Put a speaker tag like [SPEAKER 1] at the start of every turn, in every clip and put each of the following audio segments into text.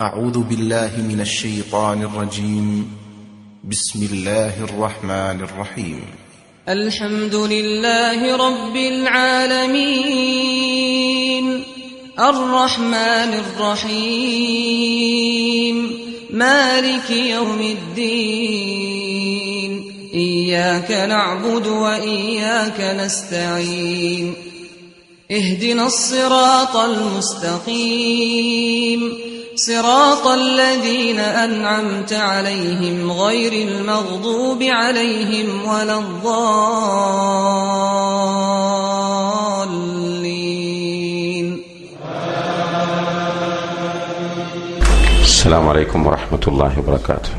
[SPEAKER 1] أعوذ بالله من الشيطان الرجيم بسم الله الرحمن الرحيم
[SPEAKER 2] الحمد لله رب العالمين الرحمن الرحيم مالك يوم الدين إياك نعبد وإياك نستعين اهدنا الصراط المستقيم صراط الذين أنعمت عليهم غير المغضوب عليهم ولا الضالين
[SPEAKER 3] السلام عليكم ورحمة الله وبركاته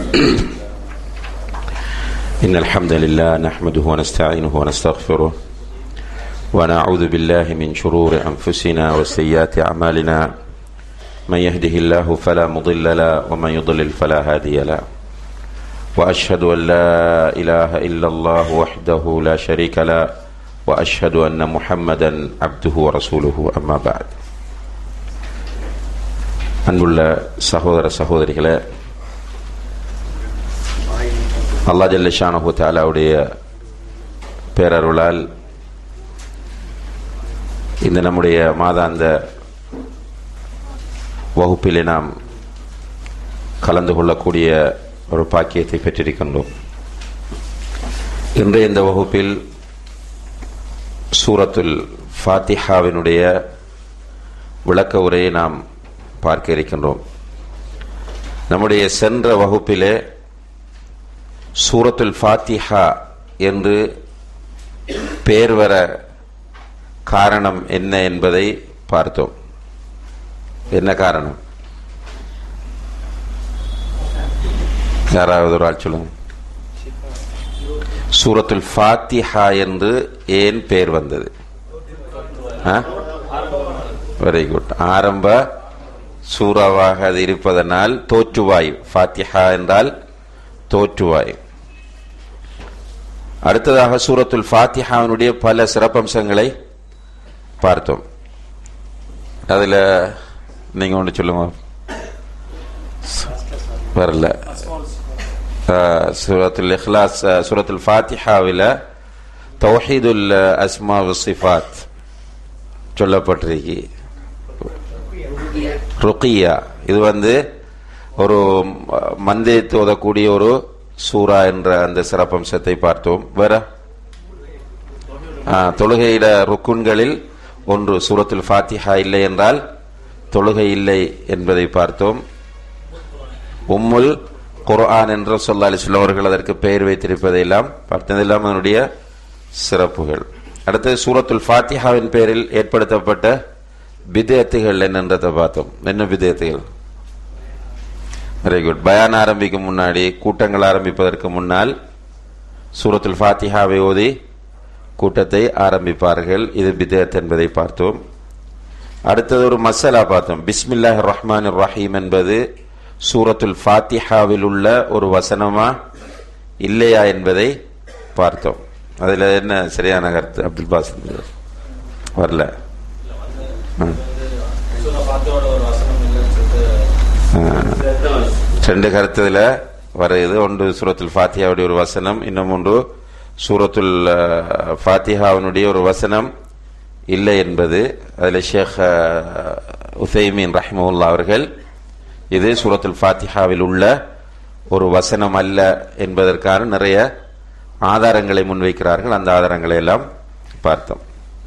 [SPEAKER 3] إن الحمد لله نحمده ونستعينه ونستغفره ونعوذ بالله من شرور أنفسنا وسيئات أعمالنا من يهده الله فلا مضل له ومن يضلل فلا هادي له وأشهد أن لا إله إلا الله وحده لا شريك له وأشهد أن محمدا عبده ورسوله أما بعد அன்புள்ள சகோதர சகோதரிகளே அல்லா ஜல்லஷானஹு தாலாவுடைய பேரருளால் இந்த நம்முடைய மாதாந்த வகுப்பிலே நாம் கலந்து கொள்ளக்கூடிய ஒரு பாக்கியத்தை பெற்றிருக்கின்றோம் இன்றைய இந்த வகுப்பில் சூரத்துல் ஃபாத்திஹாவினுடைய விளக்க உரையை நாம் பார்க்க இருக்கின்றோம் நம்முடைய சென்ற வகுப்பிலே சூரத்துல் ஃபாத்திஹா என்று பேர் வர காரணம் என்ன என்பதை பார்த்தோம் என்ன காரணம் யாராவது ஒரு ஆள் சொல்லுங்க சூரத்துல் ஃபாத்திஹா என்று ஏன் பேர் வந்தது வெரி குட் ஆரம்ப சூறாவாக அது இருப்பதனால் தோற்றுவாய் ஃபாத்திஹா என்றால் தோற்றுவாய் அடுத்ததாக சூரத்துல் ஃபாத்திஹாவினுடைய பல சிறப்பம்சங்களை பார்த்தோம் அதில் நீங்கள் ஒன்று சொல்லுங்க வரல சூரத்துல் இஹ்லாஸ் சூரத்துல் ஃபாத்திஹாவில் தௌஹீதுல் அஸ்மா சிஃபாத் சொல்லப்பட்டிருக்கு ருக்கியா இது வந்து ஒரு மந்திரத்து ஓதக்கூடிய ஒரு சூரா என்ற அந்த சிறப்பம்சத்தை பார்த்தோம் வேற தொழுகையிட ருக்குன்களில் ஒன்று சூரத்துல் ஃபாத்திஹா இல்லை என்றால் தொழுகை இல்லை என்பதை பார்த்தோம் உம்முல் குர்ஆன் என்று சொல்லா அலிஸ்லாம் அவர்கள் அதற்கு பெயர் வைத்திருப்பதையெல்லாம் பார்த்ததெல்லாம் அதனுடைய சிறப்புகள் அடுத்தது சூரத்துல் ஃபாத்திஹாவின் பெயரில் ஏற்படுத்தப்பட்ட விதேத்துகள் என்னன்றதை பார்த்தோம் என்ன விதேத்துகள் வெரி குட் பயான் ஆரம்பிக்கும் முன்னாடி கூட்டங்கள் ஆரம்பிப்பதற்கு முன்னால் சூரத்துல் ஃபாத்திஹாவை ஓதி கூட்டத்தை ஆரம்பிப்பார்கள் இது பிதேத் என்பதை பார்த்தோம் அடுத்தது ஒரு மசாலா பார்த்தோம் பிஸ்மில்லாஹ் ரஹ்மான் ரஹீம் என்பது சூரத்துல் ஃபாத்திஹாவில் உள்ள ஒரு வசனமா இல்லையா என்பதை பார்த்தோம் அதுல என்ன சரியான கருத்து அப்துல் பாசன் வரல ரெண்டு கருத்துல வருது ஒன்று சூரத்துல் ஃபாத்தியாவுடைய ஒரு வசனம் இன்னும் ஒன்று சூரத்துல் ஃபாத்திஹாவினுடைய ஒரு வசனம் இல்லை என்பது அதில் ஷேக் உசைமீன் ரஹ்மவுல்லா அவர்கள் இது சூரத்துல் ஃபாத்திஹாவில் உள்ள ஒரு வசனம் அல்ல என்பதற்கான நிறைய ஆதாரங்களை முன்வைக்கிறார்கள் அந்த ஆதாரங்களை எல்லாம் பார்த்தோம்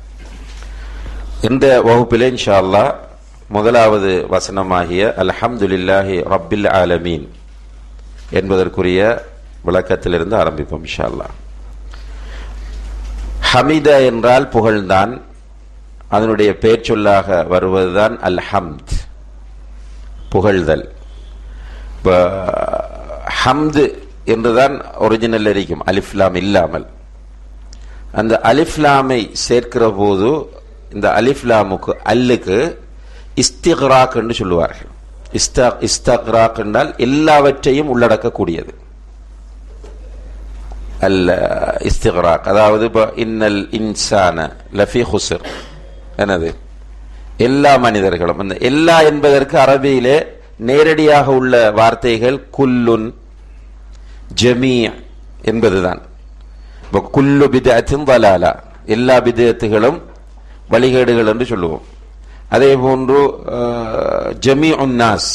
[SPEAKER 3] இந்த வகுப்பிலே இன்ஷா அல்லா முதலாவது வசனமாகிய அல்ஹம்துலில்லாஹி ரப்பில் ஆலமீன் என்பதற்குரிய விளக்கத்திலிருந்து ஆரம்பிப்போம் இன்ஷா அல்லா ஹமித என்றால் புகழ்ந்தான் அதனுடைய பேச்சொல்லாக வருவதுதான் அல் ஹம்த் புகழ்தல் ஹம்து என்றுதான் ஒரிஜினல் இருக்கும் அலிஃப்லாம் இல்லாமல் அந்த அலிஃப்லாமை சேர்க்கிற போது இந்த அலிஃப்லாமுக்கு அல்லுக்கு இஸ்திக்ராக் என்று சொல்லுவார்கள் இஸ்தக்ராக் என்றால் எல்லாவற்றையும் உள்ளடக்கக்கூடியது அல்ல இஸ்திக்ராக் அதாவது இப்போ இன்னல் இன்சான லஃபி ஹுசர் என்னது எல்லா மனிதர்களும் அந்த எல்லா என்பதற்கு அரபியிலே நேரடியாக உள்ள வார்த்தைகள் குல்லுன் ஜமீ என்பதுதான் இப்ப குல்லு பிதத்தின் வலாலா எல்லா பிதத்துகளும் வழிகேடுகள் என்று சொல்லுவோம் அதே போன்று ஜமீ உன்னாஸ்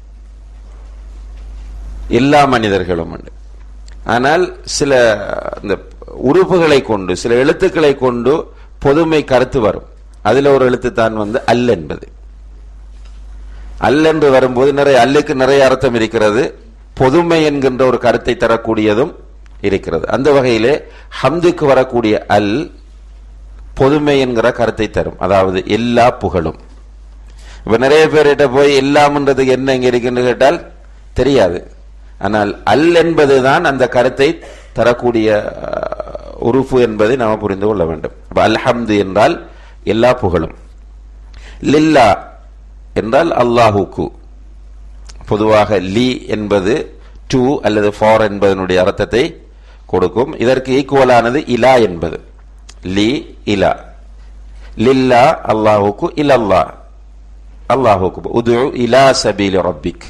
[SPEAKER 3] எல்லா மனிதர்களும் உண்டு ஆனால் சில இந்த உறுப்புகளை கொண்டு சில எழுத்துக்களை கொண்டு பொதுமை கருத்து வரும் அதுல ஒரு எழுத்து தான் வந்து அல் என்பது அல் என்று வரும்போது நிறைய அல்லுக்கு நிறைய அர்த்தம் இருக்கிறது பொதுமை என்கின்ற ஒரு கருத்தை தரக்கூடியதும் இருக்கிறது அந்த வகையிலே ஹம்துக்கு வரக்கூடிய அல் பொதுமை என்கிற கருத்தை தரும் அதாவது எல்லா புகழும் இப்ப நிறைய பேர்கிட்ட போய் எல்லாம்ன்றதுக்கு என்ன இங்க இருக்குன்னு கேட்டால் தெரியாது ஆனால் அல் என்பதுதான் அந்த கருத்தை தரக்கூடிய உறுப்பு என்பதை நாம் புரிந்து கொள்ள வேண்டும் அல்ஹம்து என்றால் எல்லா புகழும் லில்லா என்றால் அல்லாஹுக்கு பொதுவாக லி என்பது டூ அல்லது ஃபார் என்பதனுடைய அர்த்தத்தை கொடுக்கும் இதற்கு ஈக்குவலானது இலா என்பது லி இலா லில்லா அல்லாஹுக்கு இலல்லா அல்லாஹுக்கு உது இலா சபீல் ரப்பிக்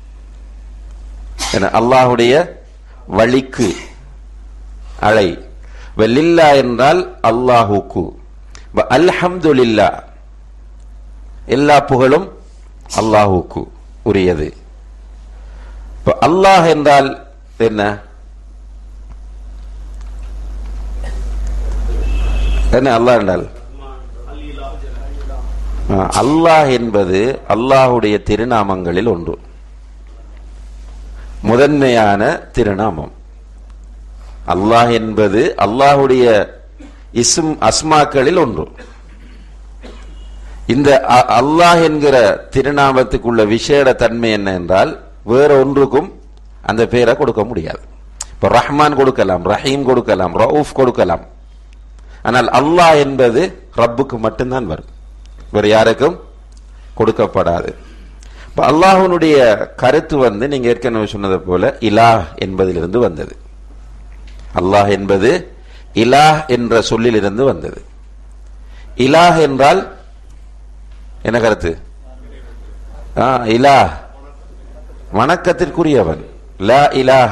[SPEAKER 3] என அல்லாஹுடைய வழிக்கு அழை லில்லா என்றால் அல்லாஹுக்கு அல்ஹம்துலில்லா எல்லா புகழும் அல்லாஹுக்கு உரியது இப்ப அல்லாஹ் என்றால் என்ன என்ன அல்லாஹ் என்றால் அல்லாஹ் என்பது அல்லாஹுடைய திருநாமங்களில் ஒன்று முதன்மையான திருநாமம் அல்லாஹ் என்பது அல்லாஹுடைய இஸ்ம் அஸ்மாக்களில் ஒன்று இந்த அல்லாஹ் என்கிற திருநாமத்துக்குள்ள விசேட தன்மை என்ன என்றால் வேற ஒன்றுக்கும் அந்த பெயரை கொடுக்க முடியாது இப்ப ரஹ்மான் கொடுக்கலாம் ரஹீம் கொடுக்கலாம் ரவுஃப் கொடுக்கலாம் ஆனால் அல்லாஹ் என்பது ரப்புக்கு மட்டும்தான் வரும் வேறு யாருக்கும் கொடுக்கப்படாது இப்ப அல்லாஹனுடைய கருத்து வந்து நீங்க ஏற்கனவே சொன்னதை போல இலாஹ் என்பதிலிருந்து வந்தது அல்லாஹ் என்பது இலாஹ் என்ற சொல்லிலிருந்து வந்தது இலாஹ் என்றால் என்ன கருத்து இலாஹ் வணக்கத்திற்குரியவன் லா இலாஹ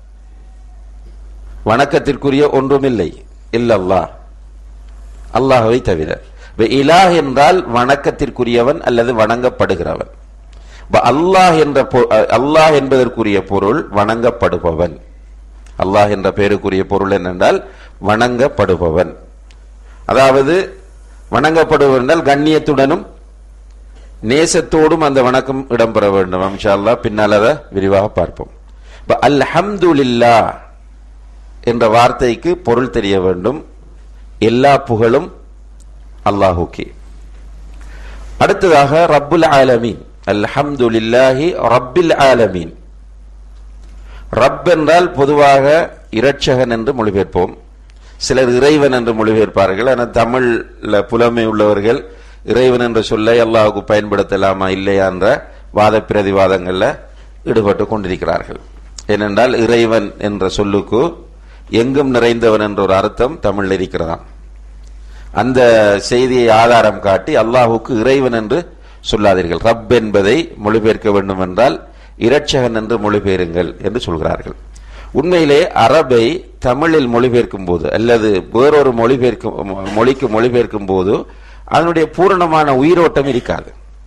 [SPEAKER 3] வணக்கத்திற்குரிய ஒன்றுமில்லை இல்லல்லா அல்லாஹவை தவிர இலாஹ் என்றால் வணக்கத்திற்குரியவன் அல்லது வணங்கப்படுகிறவன் அல்லாஹ் என்ற அல்லாஹ் என்பதற்குரிய பொருள் வணங்கப்படுபவன் அல்லாஹ் என்ற பெயருக்குரிய பொருள் என்னென்றால் வணங்கப்படுபவன் அதாவது வணங்கப்படுபவன் என்றால் கண்ணியத்துடனும் நேசத்தோடும் அந்த வணக்கம் இடம்பெற வேண்டும் அம்ஷா அல்லா பின்னால் அதை விரிவாக பார்ப்போம் அல்ஹம்துலில்லா என்ற வார்த்தைக்கு பொருள் தெரிய வேண்டும் எல்லா புகழும் அல்லாஹுக்கே அடுத்ததாக ரப்புல் ஆலமீன் அல்ஹம்துலில்லாஹி ரப்பில் ஆலமீன் ரப் என்றால் பொதுவாக இரட்சகன் என்று மொழிபெயர்ப்போம் சிலர் இறைவன் என்று மொழிபெயர்ப்பார்கள் ஆனால் தமிழ்ல புலமை உள்ளவர்கள் இறைவன் என்ற சொல்லை அல்லாஹுக்கு பயன்படுத்தலாமா இல்லையா என்ற வாத பிரதிவாதங்கள்ல ஈடுபட்டு கொண்டிருக்கிறார்கள் ஏனென்றால் இறைவன் என்ற சொல்லுக்கு எங்கும் நிறைந்தவன் என்ற ஒரு அர்த்தம் தமிழில் இருக்கிறதாம் அந்த செய்தியை ஆதாரம் காட்டி அல்லாஹுக்கு இறைவன் என்று சொல்லாதீர்கள் ரப் என்பதை மொழிபெயர்க்க வேண்டும் என்றால் இரட்சகன் என்று மொழிபெயருங்கள் என்று சொல்கிறார்கள் உண்மையிலே அரபை தமிழில் மொழிபெயர்க்கும் போது அல்லது வேறொரு மொழிபெயர்க்கும் மொழிக்கு மொழிபெயர்க்கும் போது அதனுடைய பூரணமான உயிரோட்டம் இருக்காது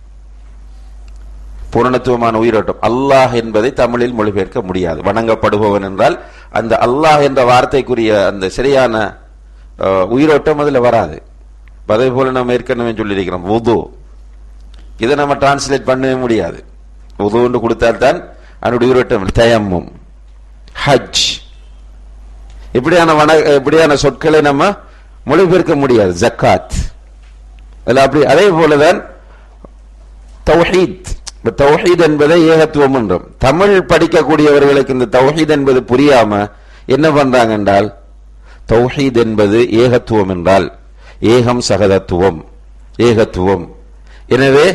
[SPEAKER 3] பூரணத்துவமான உயிரோட்டம் அல்லாஹ் என்பதை தமிழில் மொழிபெயர்க்க முடியாது வணங்கப்படுபவன் என்றால் அந்த அல்லாஹ் என்ற வார்த்தைக்குரிய அந்த சரியான உயிரோட்டம் அதுல வராது அதே போல நம்ம ஏற்கனவே சொல்லியிருக்கிறோம் உது இதை நம்ம டிரான்ஸ்லேட் பண்ணவே முடியாது உதுன்னு கொடுத்தால்தான் அதனுடைய உயிரோட்டம் தயமும் ஹஜ் இப்படியான வன இப்படியான சொற்களை நம்ம மொழிபெயர்க்க முடியாது ஜக்காத் அதில் அப்படி அதே போலதான் தௌஹீத் தௌஹீத் என்பதை ஏகத்துவம் என்றும் தமிழ் படிக்கக்கூடியவர்களுக்கு இந்த தௌஹீத் என்பது புரியாம என்ன பண்றாங்க என்றால் தௌஹீத் என்பது ஏகத்துவம் என்றால் ஏகம் சகதத்துவம் ஏகத்துவம் எனவே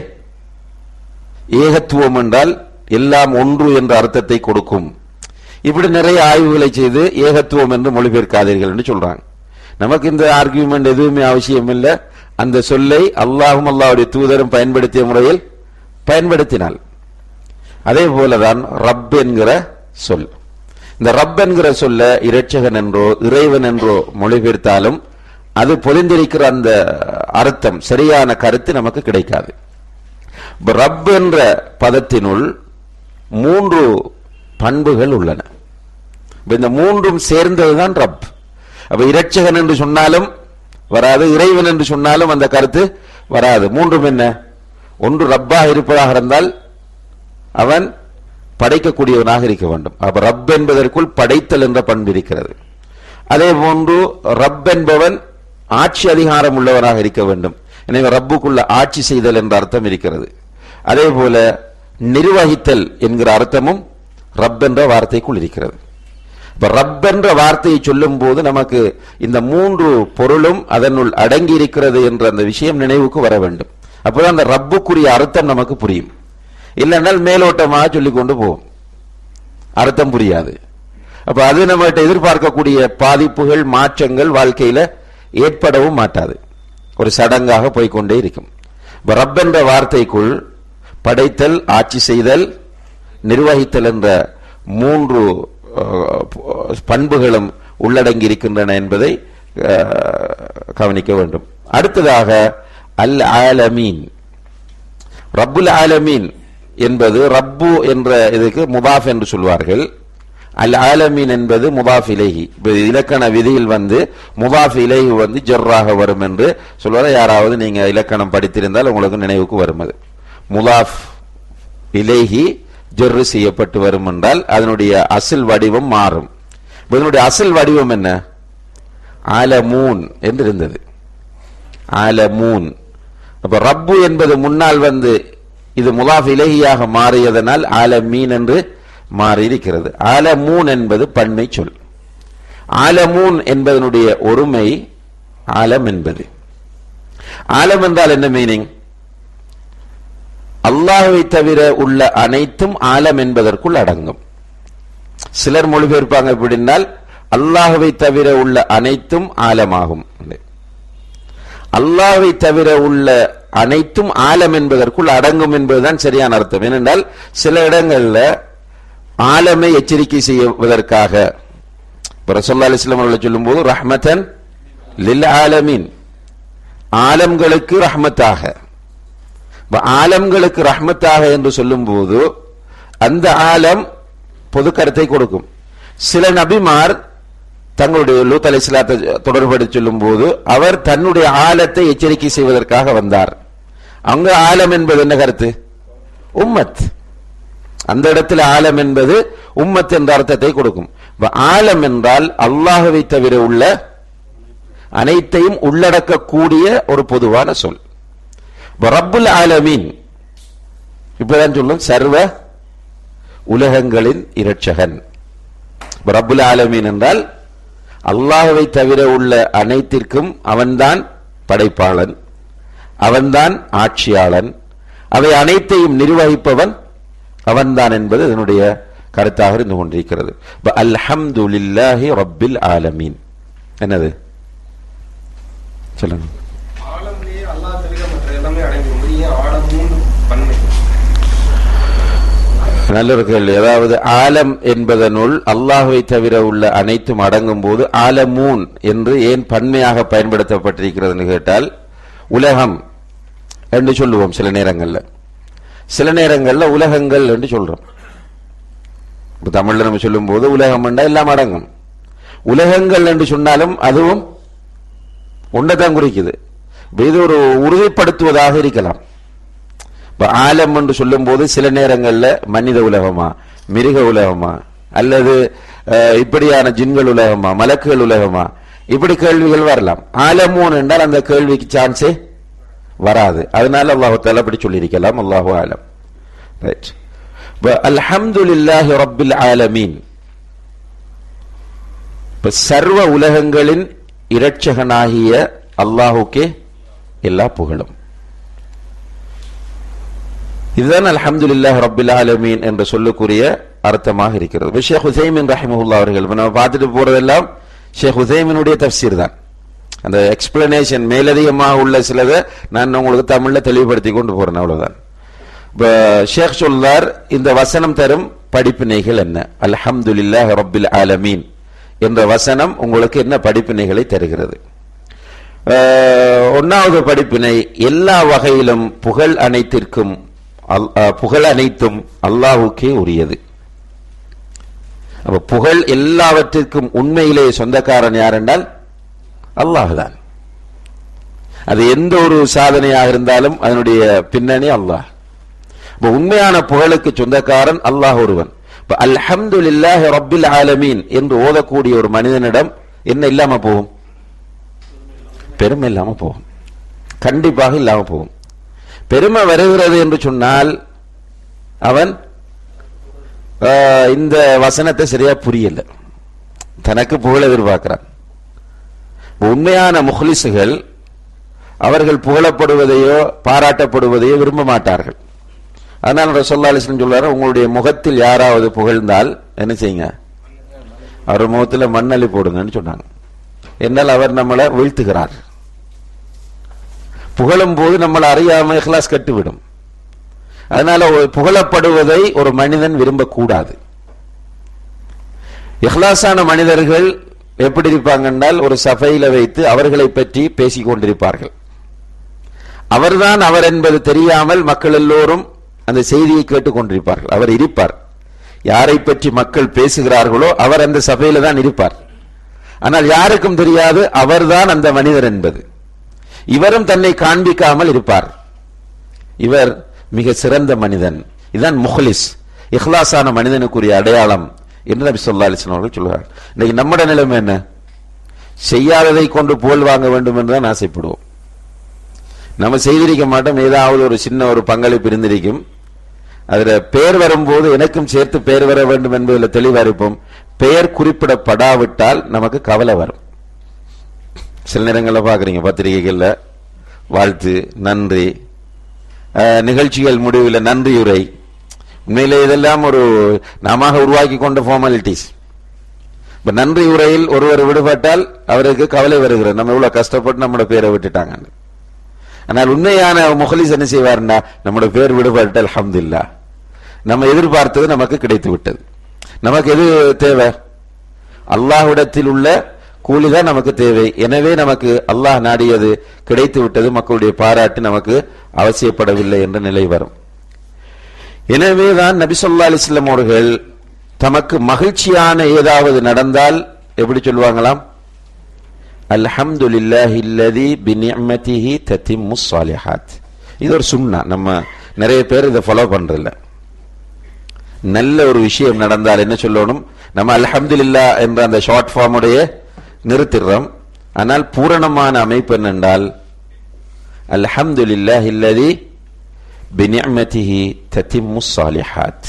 [SPEAKER 3] ஏகத்துவம் என்றால் எல்லாம் ஒன்று என்ற அர்த்தத்தை கொடுக்கும் இப்படி நிறைய ஆய்வுகளை செய்து ஏகத்துவம் என்று மொழிபெயர்க்காதீர்கள் என்று சொல்றாங்க நமக்கு இந்த ஆர்குமெண்ட் எதுவுமே அவசியம் இல்லை அந்த சொல்லை அல்லாஹும் அல்லாவுடைய தூதரும் பயன்படுத்திய முறையில் பயன்படுத்தினால் அதே போலதான் ரப் என்கிற சொல் இந்த ரப் என்கிற சொல்ல இரட்சகன் என்றோ இறைவன் என்றோ மொழிபெயர்த்தாலும் அது பொதிந்திருக்கிற அந்த அர்த்தம் சரியான கருத்து நமக்கு கிடைக்காது இப்ப ரப் என்ற பதத்தினுள் மூன்று பண்புகள் உள்ளன இப்ப இந்த மூன்றும் சேர்ந்ததுதான் ரப் அப்ப இரட்சகன் என்று சொன்னாலும் வராது இறைவன் என்று சொன்னாலும் அந்த கருத்து வராது மூன்றும் என்ன ஒன்று ரப்பாக இருப்பதாக இருந்தால் அவன் படைக்கக்கூடியவனாக இருக்க வேண்டும் அப்ப ரப் என்பதற்குள் படைத்தல் என்ற பண்பு இருக்கிறது அதே போன்று ரப் என்பவன் ஆட்சி அதிகாரம் உள்ளவனாக இருக்க வேண்டும் எனவே ரப்புக்குள்ள ஆட்சி செய்தல் என்ற அர்த்தம் இருக்கிறது அதே போல நிர்வகித்தல் என்கிற அர்த்தமும் ரப் என்ற வார்த்தைக்குள் இருக்கிறது இப்ப ரப் என்ற வார்த்தையை சொல்லும் போது நமக்கு இந்த மூன்று பொருளும் அதனுள் அடங்கி இருக்கிறது என்ற அந்த விஷயம் நினைவுக்கு வர வேண்டும் அப்பதான் அந்த ரப்புக்குரிய அர்த்தம் நமக்கு புரியும் இல்லைன்னால் மேலோட்டமாக சொல்லிக் கொண்டு போவோம் அர்த்தம் புரியாது அப்ப அது நம்மகிட்ட எதிர்பார்க்கக்கூடிய பாதிப்புகள் மாற்றங்கள் வாழ்க்கையில ஏற்படவும் மாட்டாது ஒரு சடங்காக போய்க்கொண்டே இருக்கும் இப்ப ரப் என்ற வார்த்தைக்குள் படைத்தல் ஆட்சி செய்தல் நிர்வகித்தல் என்ற மூன்று அஹ், பண்புகளும் உள்ளடங்கி இருக்கின்றன என்பதை அஹ், கவனிக்க வேண்டும் அடுத்ததாக அல் ஆலமீன் ரப்புல் ஆலமீன் என்பது ரப்பு என்ற இதுக்கு முதாஃப் என்று சொல்வார்கள் அல் ஆலமீன் என்பது முதாஃப் இலைஹி இப்ப இலக்கண விதியில் வந்து முதாஃப் இலைஹி வந்து ஜர்ராக வரும் என்று சொல்வார் யாராவது நீங்க இலக்கணம் படித்திருந்தால் உங்களுக்கு நினைவுக்கு வரும் அது முதாஃப் இலைஹி ஜர்ரு செய்யப்பட்டு வரும் என்றால் அதனுடைய அசில் வடிவம் மாறும் இப்ப இதனுடைய அசில் வடிவம் என்ன ஆலமூன் என்று இருந்தது ஆலமூன் அப்ப ரப்பு என்பது முன்னால் வந்து இது முலாஃப் இலகியாக மாறியதனால் ஆலமீன் என்று மாறி இருக்கிறது ஆலமூன் என்பது பன்மை சொல் ஆலமூன் என்பதனுடைய ஒருமை ஆலம் என்பது ஆலம் என்றால் என்ன மீனிங் அல்லாஹ்வை தவிர உள்ள அனைத்தும் ஆலம் என்பதற்குள் அடங்கும் சிலர் மொழிபெயர்ப்பாங்க எப்படின்னால் அல்லாஹ்வை தவிர உள்ள அனைத்தும் ஆலமாகும் அல்லாஹ்வை தவிர உள்ள அனைத்தும் ஆலம் என்பதற்குள் அடங்கும் என்பதுதான் சரியான அர்த்தம் ஏனென்றால் சில இடங்கள்ல ஆலமை எச்சரிக்கை செய்வதற்காக இப்ப ரசல்லா அலிஸ்லாம் அவர்களை சொல்லும்போது ரஹ்மத்தன் லில் ஆலமீன் ஆலம்களுக்கு ரஹ்மத்தாக இப்ப ஆலம்களுக்கு ரஹ்மத்தாக என்று சொல்லும்போது அந்த ஆலம் பொது கருத்தை கொடுக்கும் சில நபிமார் தங்களுடைய லூத் அலி இஸ்லாத்தை தொடர்படுத்தி சொல்லும் போது அவர் தன்னுடைய ஆலத்தை எச்சரிக்கை செய்வதற்காக வந்தார் அங்க ஆலம் என்பது என்ன கருத்து உம்மத் அந்த இடத்துல ஆலம் என்பது உம்மத் என்ற அர்த்தத்தை கொடுக்கும் இப்ப ஆலம் என்றால் அல்லாஹுவை தவிர உள்ள அனைத்தையும் உள்ளடக்கக்கூடிய ஒரு பொதுவான சொல் இப்ப ரப்புல் ஆலமீன் இப்பதான் சொல்லும் சர்வ உலகங்களின் இரட்சகன் இப்ப ரப்புல் ஆலமீன் என்றால் அல்லாஹுவை தவிர உள்ள அனைத்திற்கும் அவன்தான் படைப்பாளன் அவன்தான் ஆட்சியாளன் அவை அனைத்தையும் நிர்வகிப்பவன் அவன்தான் என்பது இதனுடைய கருத்தாக இருந்து கொண்டிருக்கிறது அல்ஹம்துலில்லாஹி ரப்பில் ஆலமீன் என்னது சொல்லுங்க
[SPEAKER 4] ஆழம்லயே அல்லாஹ் தவிர மற்ற எல்லாமே அடங்கிடும் ஏன் ஆழமும் பன்மை
[SPEAKER 3] நல்ல ஒரு கேள்வி அதாவது ஆலம் என்பதனுள் அல்லாஹுவை தவிர உள்ள அனைத்தும் அடங்கும் போது ஆலமூன் என்று ஏன் பன்மையாக பயன்படுத்தப்பட்டிருக்கிறதுன்னு கேட்டால் உலகம் என்று சொல்லுவோம் சில நேரங்கள்ல சில நேரங்கள்ல உலகங்கள் என்று சொல்றோம் இப்ப தமிழ்ல நம்ம சொல்லும் போது உலகம் என்றா எல்லாம் அடங்கும் உலகங்கள் என்று சொன்னாலும் அதுவும் ஒன்றைதான் குறிக்குது இப்ப இது ஒரு உறுதிப்படுத்துவதாக இருக்கலாம் இப்ப ஆலம் என்று சொல்லும் போது சில நேரங்கள்ல மனித உலகமா மிருக உலகமா அல்லது அஹ், இப்படியான ஜின்கள் உலகமா மலக்குகள் உலகமா இப்படி கேள்விகள் வரலாம் ஆலமூன் என்றால் அந்த கேள்விக்கு சான்ஸே வராது அதனால அல்லாஹு தாலா அப்படி சொல்லியிருக்கலாம் அல்லாஹு ஆலம் ரைட் அல்ஹம்துலில்லாஹி ரப்பில் ஆலமீன் இப்ப சர்வ உலகங்களின் இரட்சகனாகிய அல்லாஹுக்கே எல்லா புகழும் இதுதான் அல்ஹம்துலில்லாஹ் ரப்பில் ஆலமீன் என்ற சொல்லுக்குரிய அர்த்தமாக இருக்கிறது இப்ப ஷேக் ஹுசைமின் ரஹிமஹுல்லா அவர்கள் இப்ப நம்ம பார்த்துட்டு போறதெல்லாம் ஷேக் ஹுசைமினுடைய தஃப்சீர் தான் அந்த எக்ஸ்பிளனேஷன் மேலதிகமாக உள்ள சிலதை நான் உங்களுக்கு தமிழ்ல தெளிவுபடுத்தி கொண்டு போறேன் அவ்வளவுதான் இப்ப ஷேக் சொல்லார் இந்த வசனம் தரும் படிப்பினைகள் என்ன அல்ஹம்துலில்லாஹ் ரப்பில் ஆலமீன் என்ற வசனம் உங்களுக்கு என்ன படிப்பினைகளை தருகிறது அஹ், ஒன்னாவது படிப்பினை எல்லா வகையிலும் புகழ் அனைத்திற்கும் அல்- அஹ், புகழ் அனைத்தும் அல்லாஹுக்கே உரியது அப்ப புகழ் எல்லாவற்றிற்கும் உண்மையிலே சொந்தக்காரன் யார் என்றால் அல்லாஹ் தான் அது எந்த ஒரு சாதனையாக இருந்தாலும் அதனுடைய பின்னணி அல்லாஹ் இப்ப உண்மையான புகழுக்கு சொந்தக்காரன் அல்லாஹ் ஒருவன் இப்ப அல்ஹம்துலில்லாஹி ரப்பில் ஆலமீன் என்று ஓதக்கூடிய ஒரு மனிதனிடம் என்ன இல்லாம போகும் பெருமை இல்லாம போகும் கண்டிப்பாக இல்லாம போகும் பெருமை வருகிறது என்று சொன்னால் அவன் ஆஹ், இந்த வசனத்தை சரியா புரியல தனக்கு புகழ எதிர்பார்க்கிறான் உண்மையான முஹ்லிசுகள் அவர்கள் புகழப்படுவதையோ பாராட்டப்படுவதையோ விரும்ப மாட்டார்கள் அதனால ரசோல்லா அலிஸ்லம் சொல்றாரு உங்களுடைய முகத்தில் யாராவது புகழ்ந்தால் என்ன செய்யுங்க அவர் முகத்துல மண்ணள்ளி போடுங்கன்னு சொன்னாங்க என்னால் அவர் நம்மளை வீழ்த்துகிறார் புகழும் போது நம்மளை அறியாம இஹ்லாஸ் கட்டுவிடும் அதனால ஒரு புகழப்படுவதை ஒரு மனிதன் விரும்பக்கூடாது இஹ்லாஸான மனிதர்கள் எப்படி இருப்பாங்க என்றால் ஒரு சபையில வைத்து அவர்களை பற்றி பேசிக் கொண்டிருப்பார்கள் அவர்தான் அவர் என்பது தெரியாமல் மக்கள் எல்லோரும் அந்த செய்தியை கேட்டுக் கொண்டிருப்பார்கள் அவர் இருப்பார் யாரை பற்றி மக்கள் பேசுகிறார்களோ அவர் அந்த சபையில தான் இருப்பார் ஆனால் யாருக்கும் தெரியாது அவர்தான் அந்த மனிதர் என்பது இவரும் தன்னை காண்பிக்காமல் இருப்பார் இவர் மிக சிறந்த மனிதன் இதுதான் முஹ்லிஸ் இஹ்லாஸான மனிதனுக்குரிய அடையாளம் என்று நபி சொல்லா அலிஸ்லாம் அவர்கள் சொல்கிறார் இன்னைக்கு நம்முடைய நிலைமை என்ன செய்யாததை கொண்டு புகழ் வாங்க வேண்டும் என்று தான் ஆசைப்படுவோம் நம்ம செய்திருக்க மாட்டோம் ஏதாவது ஒரு சின்ன ஒரு பங்களிப்பு இருந்திருக்கும் அதுல பெயர் வரும்போது எனக்கும் சேர்த்து பெயர் வர வேண்டும் என்பதில் தெளிவா இருப்போம் பெயர் குறிப்பிடப்படாவிட்டால் நமக்கு கவலை வரும் சில நேரங்களில் பாக்குறீங்க பத்திரிகைகள்ல வாழ்த்து நன்றி அஹ், நிகழ்ச்சிகள் முடிவில் நன்றியுரை உண்மையிலே இதெல்லாம் ஒரு நாம உருவாக்கி கொண்ட ஃபார்மாலிட்டிஸ் இப்ப நன்றி உரையில் ஒருவர் விடுபட்டால் அவருக்கு கவலை வருகிறது நம்ம இவ்வளவு கஷ்டப்பட்டு நம்மளோட பேரை விட்டுட்டாங்க ஆனால் உண்மையான முகலிஸ் என்ன செய்வார்னா நம்மளோட பேர் விடுபட்டு அல்ஹம்துலில்லாஹ் நம்ம எதிர்பார்த்தது நமக்கு கிடைத்து விட்டது நமக்கு எது தேவை அல்லாஹ்விடத்தில் உள்ள கூலிதான் நமக்கு தேவை எனவே நமக்கு அல்லாஹ் நாடியது கிடைத்து விட்டது மக்களுடைய பாராட்டு நமக்கு அவசியப்படவில்லை என்ற நிலை வரும் எனவேதான் நபி சொல்லா அலிஸ்லாம் அவர்கள் தமக்கு மகிழ்ச்சியான ஏதாவது நடந்தால் எப்படி சொல்லுவாங்களாம் அல்ஹம்துலில்லாஹி அல்லதி பினிஅமதிஹி தத்திம்மு ஸாலிஹாத் இது ஒரு சுன்னா நம்ம நிறைய பேர் இதை ஃபாலோ பண்றதில்ல நல்ல ஒரு விஷயம் நடந்தால் என்ன சொல்லணும் நம்ம அல்ஹம்துலில்லா என்ற அந்த ஷார்ட் ஃபார்ம் உடைய நிறுத்திடுறோம் ஆனால் பூரணமான அமைப்பு என்னென்றால் அல்ஹம்துலில்லாஹி அல்லதி பினிஅமதிஹி தத்திம்மு ஸாலிஹாத்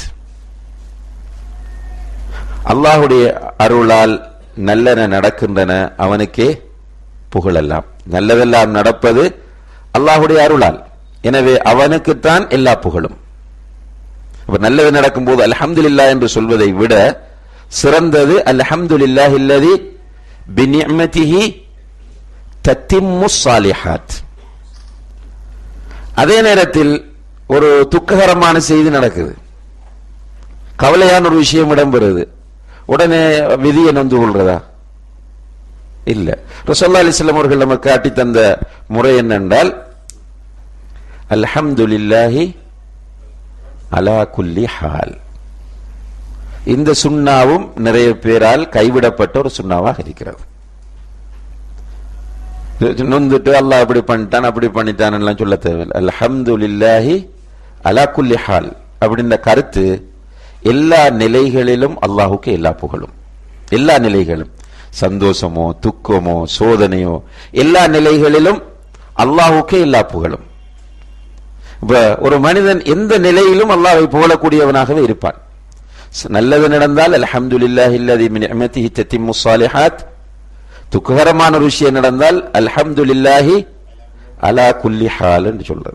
[SPEAKER 3] அல்லாஹுடைய அருளால் நல்லன நடக்கின்றன அவனுக்கே புகழெல்லாம் நல்லதெல்லாம் நடப்பது அல்லாஹுடைய அருளால் எனவே அவனுக்குத்தான் எல்லா புகழும் அப்ப நல்லது நடக்கும்போது அல்ஹம்துலில்லா என்று சொல்வதை விட சிறந்தது அல்ஹம்துலில்லாஹி இல்லதி பினிஅமதிஹி தத்திம்மு ஸாலிஹாத் அதே நேரத்தில் ஒரு துக்ககரமான செய்தி நடக்குது கவலையான ஒரு விஷயம் இடம்பெறுது உடனே விதியை நொந்து கொள்றதா இல்ல ரசோல்லா அலிஸ்லாம் அவர்கள் நமக்கு காட்டி தந்த முறை என்னென்றால் அல்ஹம்துலில்லாஹி அலா குல்லி ஹால் இந்த சுண்ணாவும் நிறைய பேரால் கைவிடப்பட்ட ஒரு சுண்ணாவாக இருக்கிறது நொந்துட்டு அல்லாஹ் அப்படி பண்ணிட்டான் அப்படி பண்ணிட்டான் எல்லாம் சொல்ல தேவையில்லை அல்ஹம்துலில்லாஹி அலா குல்லி ஹால் அப்படின்ற கருத்து எல்லா நிலைகளிலும் அல்லாஹுக்கு எல்லா புகழும் எல்லா நிலைகளும் சந்தோஷமோ துக்கமோ சோதனையோ எல்லா நிலைகளிலும் அல்லாஹுக்கே எல்லா புகழும் இப்ப ஒரு மனிதன் எந்த நிலையிலும் அல்லாஹை புகழக்கூடியவனாகவே இருப்பான் நல்லது நடந்தால் அல்ஹம்துலில்லாஹி அல்லதி மின் நிஅமதிஹி தத்திம்மு ஸாலிஹாத் துக்ககரமான ஒரு விஷயம் நடந்தால் அல்ஹம்துலில்லாஹி அலா குல்லி ஹால் என்று சொல்றது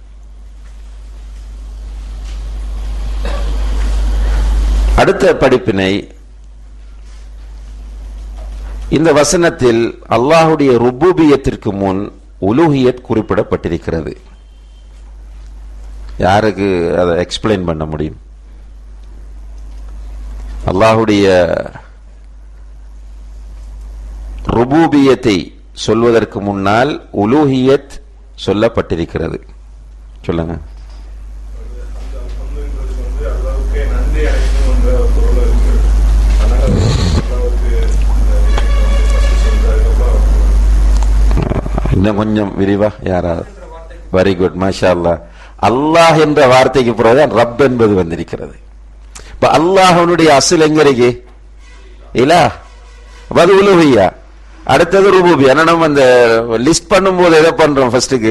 [SPEAKER 3] அடுத்த படிப்பினை இந்த வசனத்தில் அல்லாஹுடைய ருபூபியத்திற்கு முன் உலூஹியத் குறிப்பிடப்பட்டிருக்கிறது யாருக்கு அதை எக்ஸ்பிளைன் பண்ண முடியும் அல்லாஹுடைய ருபூபியத்தை சொல்வதற்கு முன்னால் உலூஹியத் சொல்லப்பட்டிருக்கிறது சொல்லுங்க
[SPEAKER 5] வந்து அல்லாவுக்கே நன்றி அடைக்கணும் என்ற பொருள் இருக்கு அதனால அல்லாவுக்கு இந்த விஷயத்தை வந்து ஃபர்ஸ்ட் செஞ்சு அதுக்கப்புறம்
[SPEAKER 3] இன்னும் கொஞ்சம் விரிவா யாராவது வெரி குட் மாஷா அல்லாஹ் அல்லாஹ் என்ற வார்த்தைக்கு பிறகுதான் ரப் என்பது வந்திருக்கிறது இப்ப அல்லாஹனுடைய அசல் எங்க இருக்கு இல்லா அப்ப அது உலுஹியா அடுத்தது ருபூபி ஆனா நம்ம அந்த லிஸ்ட் பண்ணும்போது எதை பண்றோம் ஃபர்ஸ்ட்டுக்கு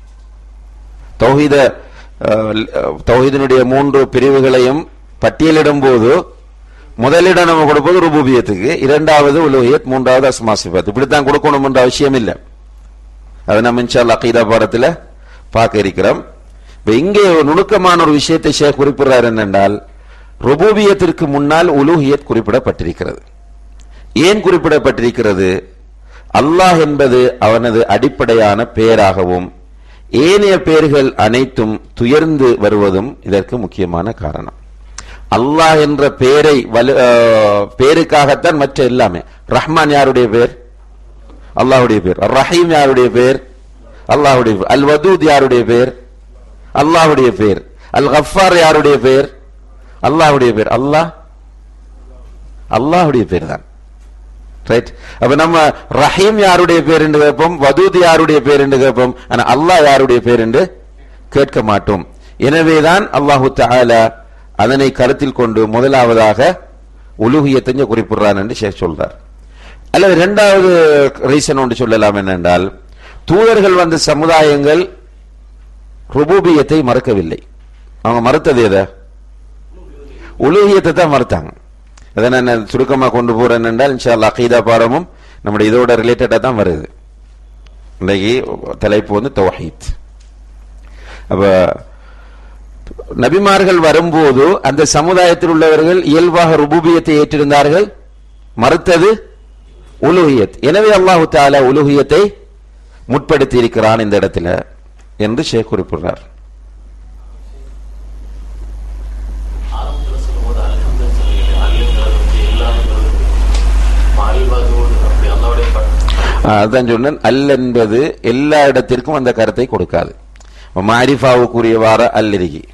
[SPEAKER 3] தௌஹீத அஹ், தௌஹீதினுடைய மூன்று பிரிவுகளையும் பட்டியலிடும் போது முதலிடம் நம்ம கொடுப்பது ருபூபியத்துக்கு இரண்டாவது உலுஹியத் மூன்றாவது அஸ்மா சிஃபத் இப்படித்தான் கொடுக்கணும் என்ற அவசியம் இல்லை அதை நம்ம இன்ஷால்லா அகீதா பாடத்துல பார்க்க இருக்கிறோம் இப்ப இங்கே ஒரு நுணுக்கமான ஒரு விஷயத்தை ஷேக் குறிப்பிடுறார் என்னென்றால் ருபூபியத்திற்கு முன்னால் உலூஹியத் குறிப்பிடப்பட்டிருக்கிறது ஏன் குறிப்பிடப்பட்டிருக்கிறது அல்லாஹ் என்பது அவனது அடிப்படையான பெயராகவும் ஏனைய பெயர்கள் அனைத்தும் துயர்ந்து வருவதும் இதற்கு முக்கியமான காரணம் அல்லாஹ் என்ற பெயரை வலு அஹ், பெயருக்காகத்தான் மற்ற எல்லாமே ரஹ்மான் யாருடைய பெயர் அல்லாஹ்வுடைய பேர் அர் ரஹீம் யாருடைய பேர் அல்லாஹ்வுடைய பேர் அல் வதூத் யாருடைய பேர் அல்லாஹ்வுடைய பேர் அல் கஃபார் யாருடைய பேர் அல்லாஹ்வுடைய பேர் அல்லாஹ் அல்லாஹ்வுடைய பேர் தான் ரைட் அப்ப நம்ம ரஹீம் யாருடைய பேர் என்று கேட்போம் வதூத் யாருடைய பேர் என்று கேட்போம் ஆனா அல்லாஹ் யாருடைய பேர் என்று கேட்க மாட்டோம் எனவேதான் அல்லாஹு தஆலா அதனை கருத்தில் கொண்டு முதலாவதாக உலுகியத்தை குறிப்பிடுறான் என்று ஷேக் சொல்றார் அல்லது இரண்டாவது ரீசன் ஒன்று சொல்லலாம் என்னென்றால் தூதர்கள் வந்த சமுதாயங்கள் ருபூபியத்தை மறக்கவில்லை அவங்க மறுத்தது எதை உலூகியத்தை தான் மறுத்தாங்க அதை நான் சுருக்கமா கொண்டு போறேன் என்றால் இன்ஷா அல்லாஹ் அகீதா பாடமும் நம்முடைய இதோட ரிலேட்டடா தான் வருது இன்னைக்கு தலைப்பு வந்து தௌஹீத் அப்ப நபிமார்கள் வரும்போது அந்த சமுதாயத்தில் உள்ளவர்கள் இயல்பாக ருபூபியத்தை ஏற்றிருந்தார்கள் மறுத்தது உலுஹியத் எனவே அல்லாஹு தாலா உலுஹியத்தை முற்படுத்தி இருக்கிறான் இந்த இடத்துல என்று ஷேக் குறிப்பிடுறார்
[SPEAKER 6] ஆரம்பத்துல சொல்லும்போது அல்ஹம்துன்னு சொல்லுவீங்க அல்லுங்கிறது வந்து எல்லாங்கிறது மாறிவதோடு அப்படி அல்லாவுடைய பட்
[SPEAKER 3] ஆஹ் அதான் சொன்னேன் அல் என்பது எல்லா இடத்திற்கும் அந்த கருத்தை கொடுக்காது மாரிஃபாவுக்குரியவாற அல் இருக்கி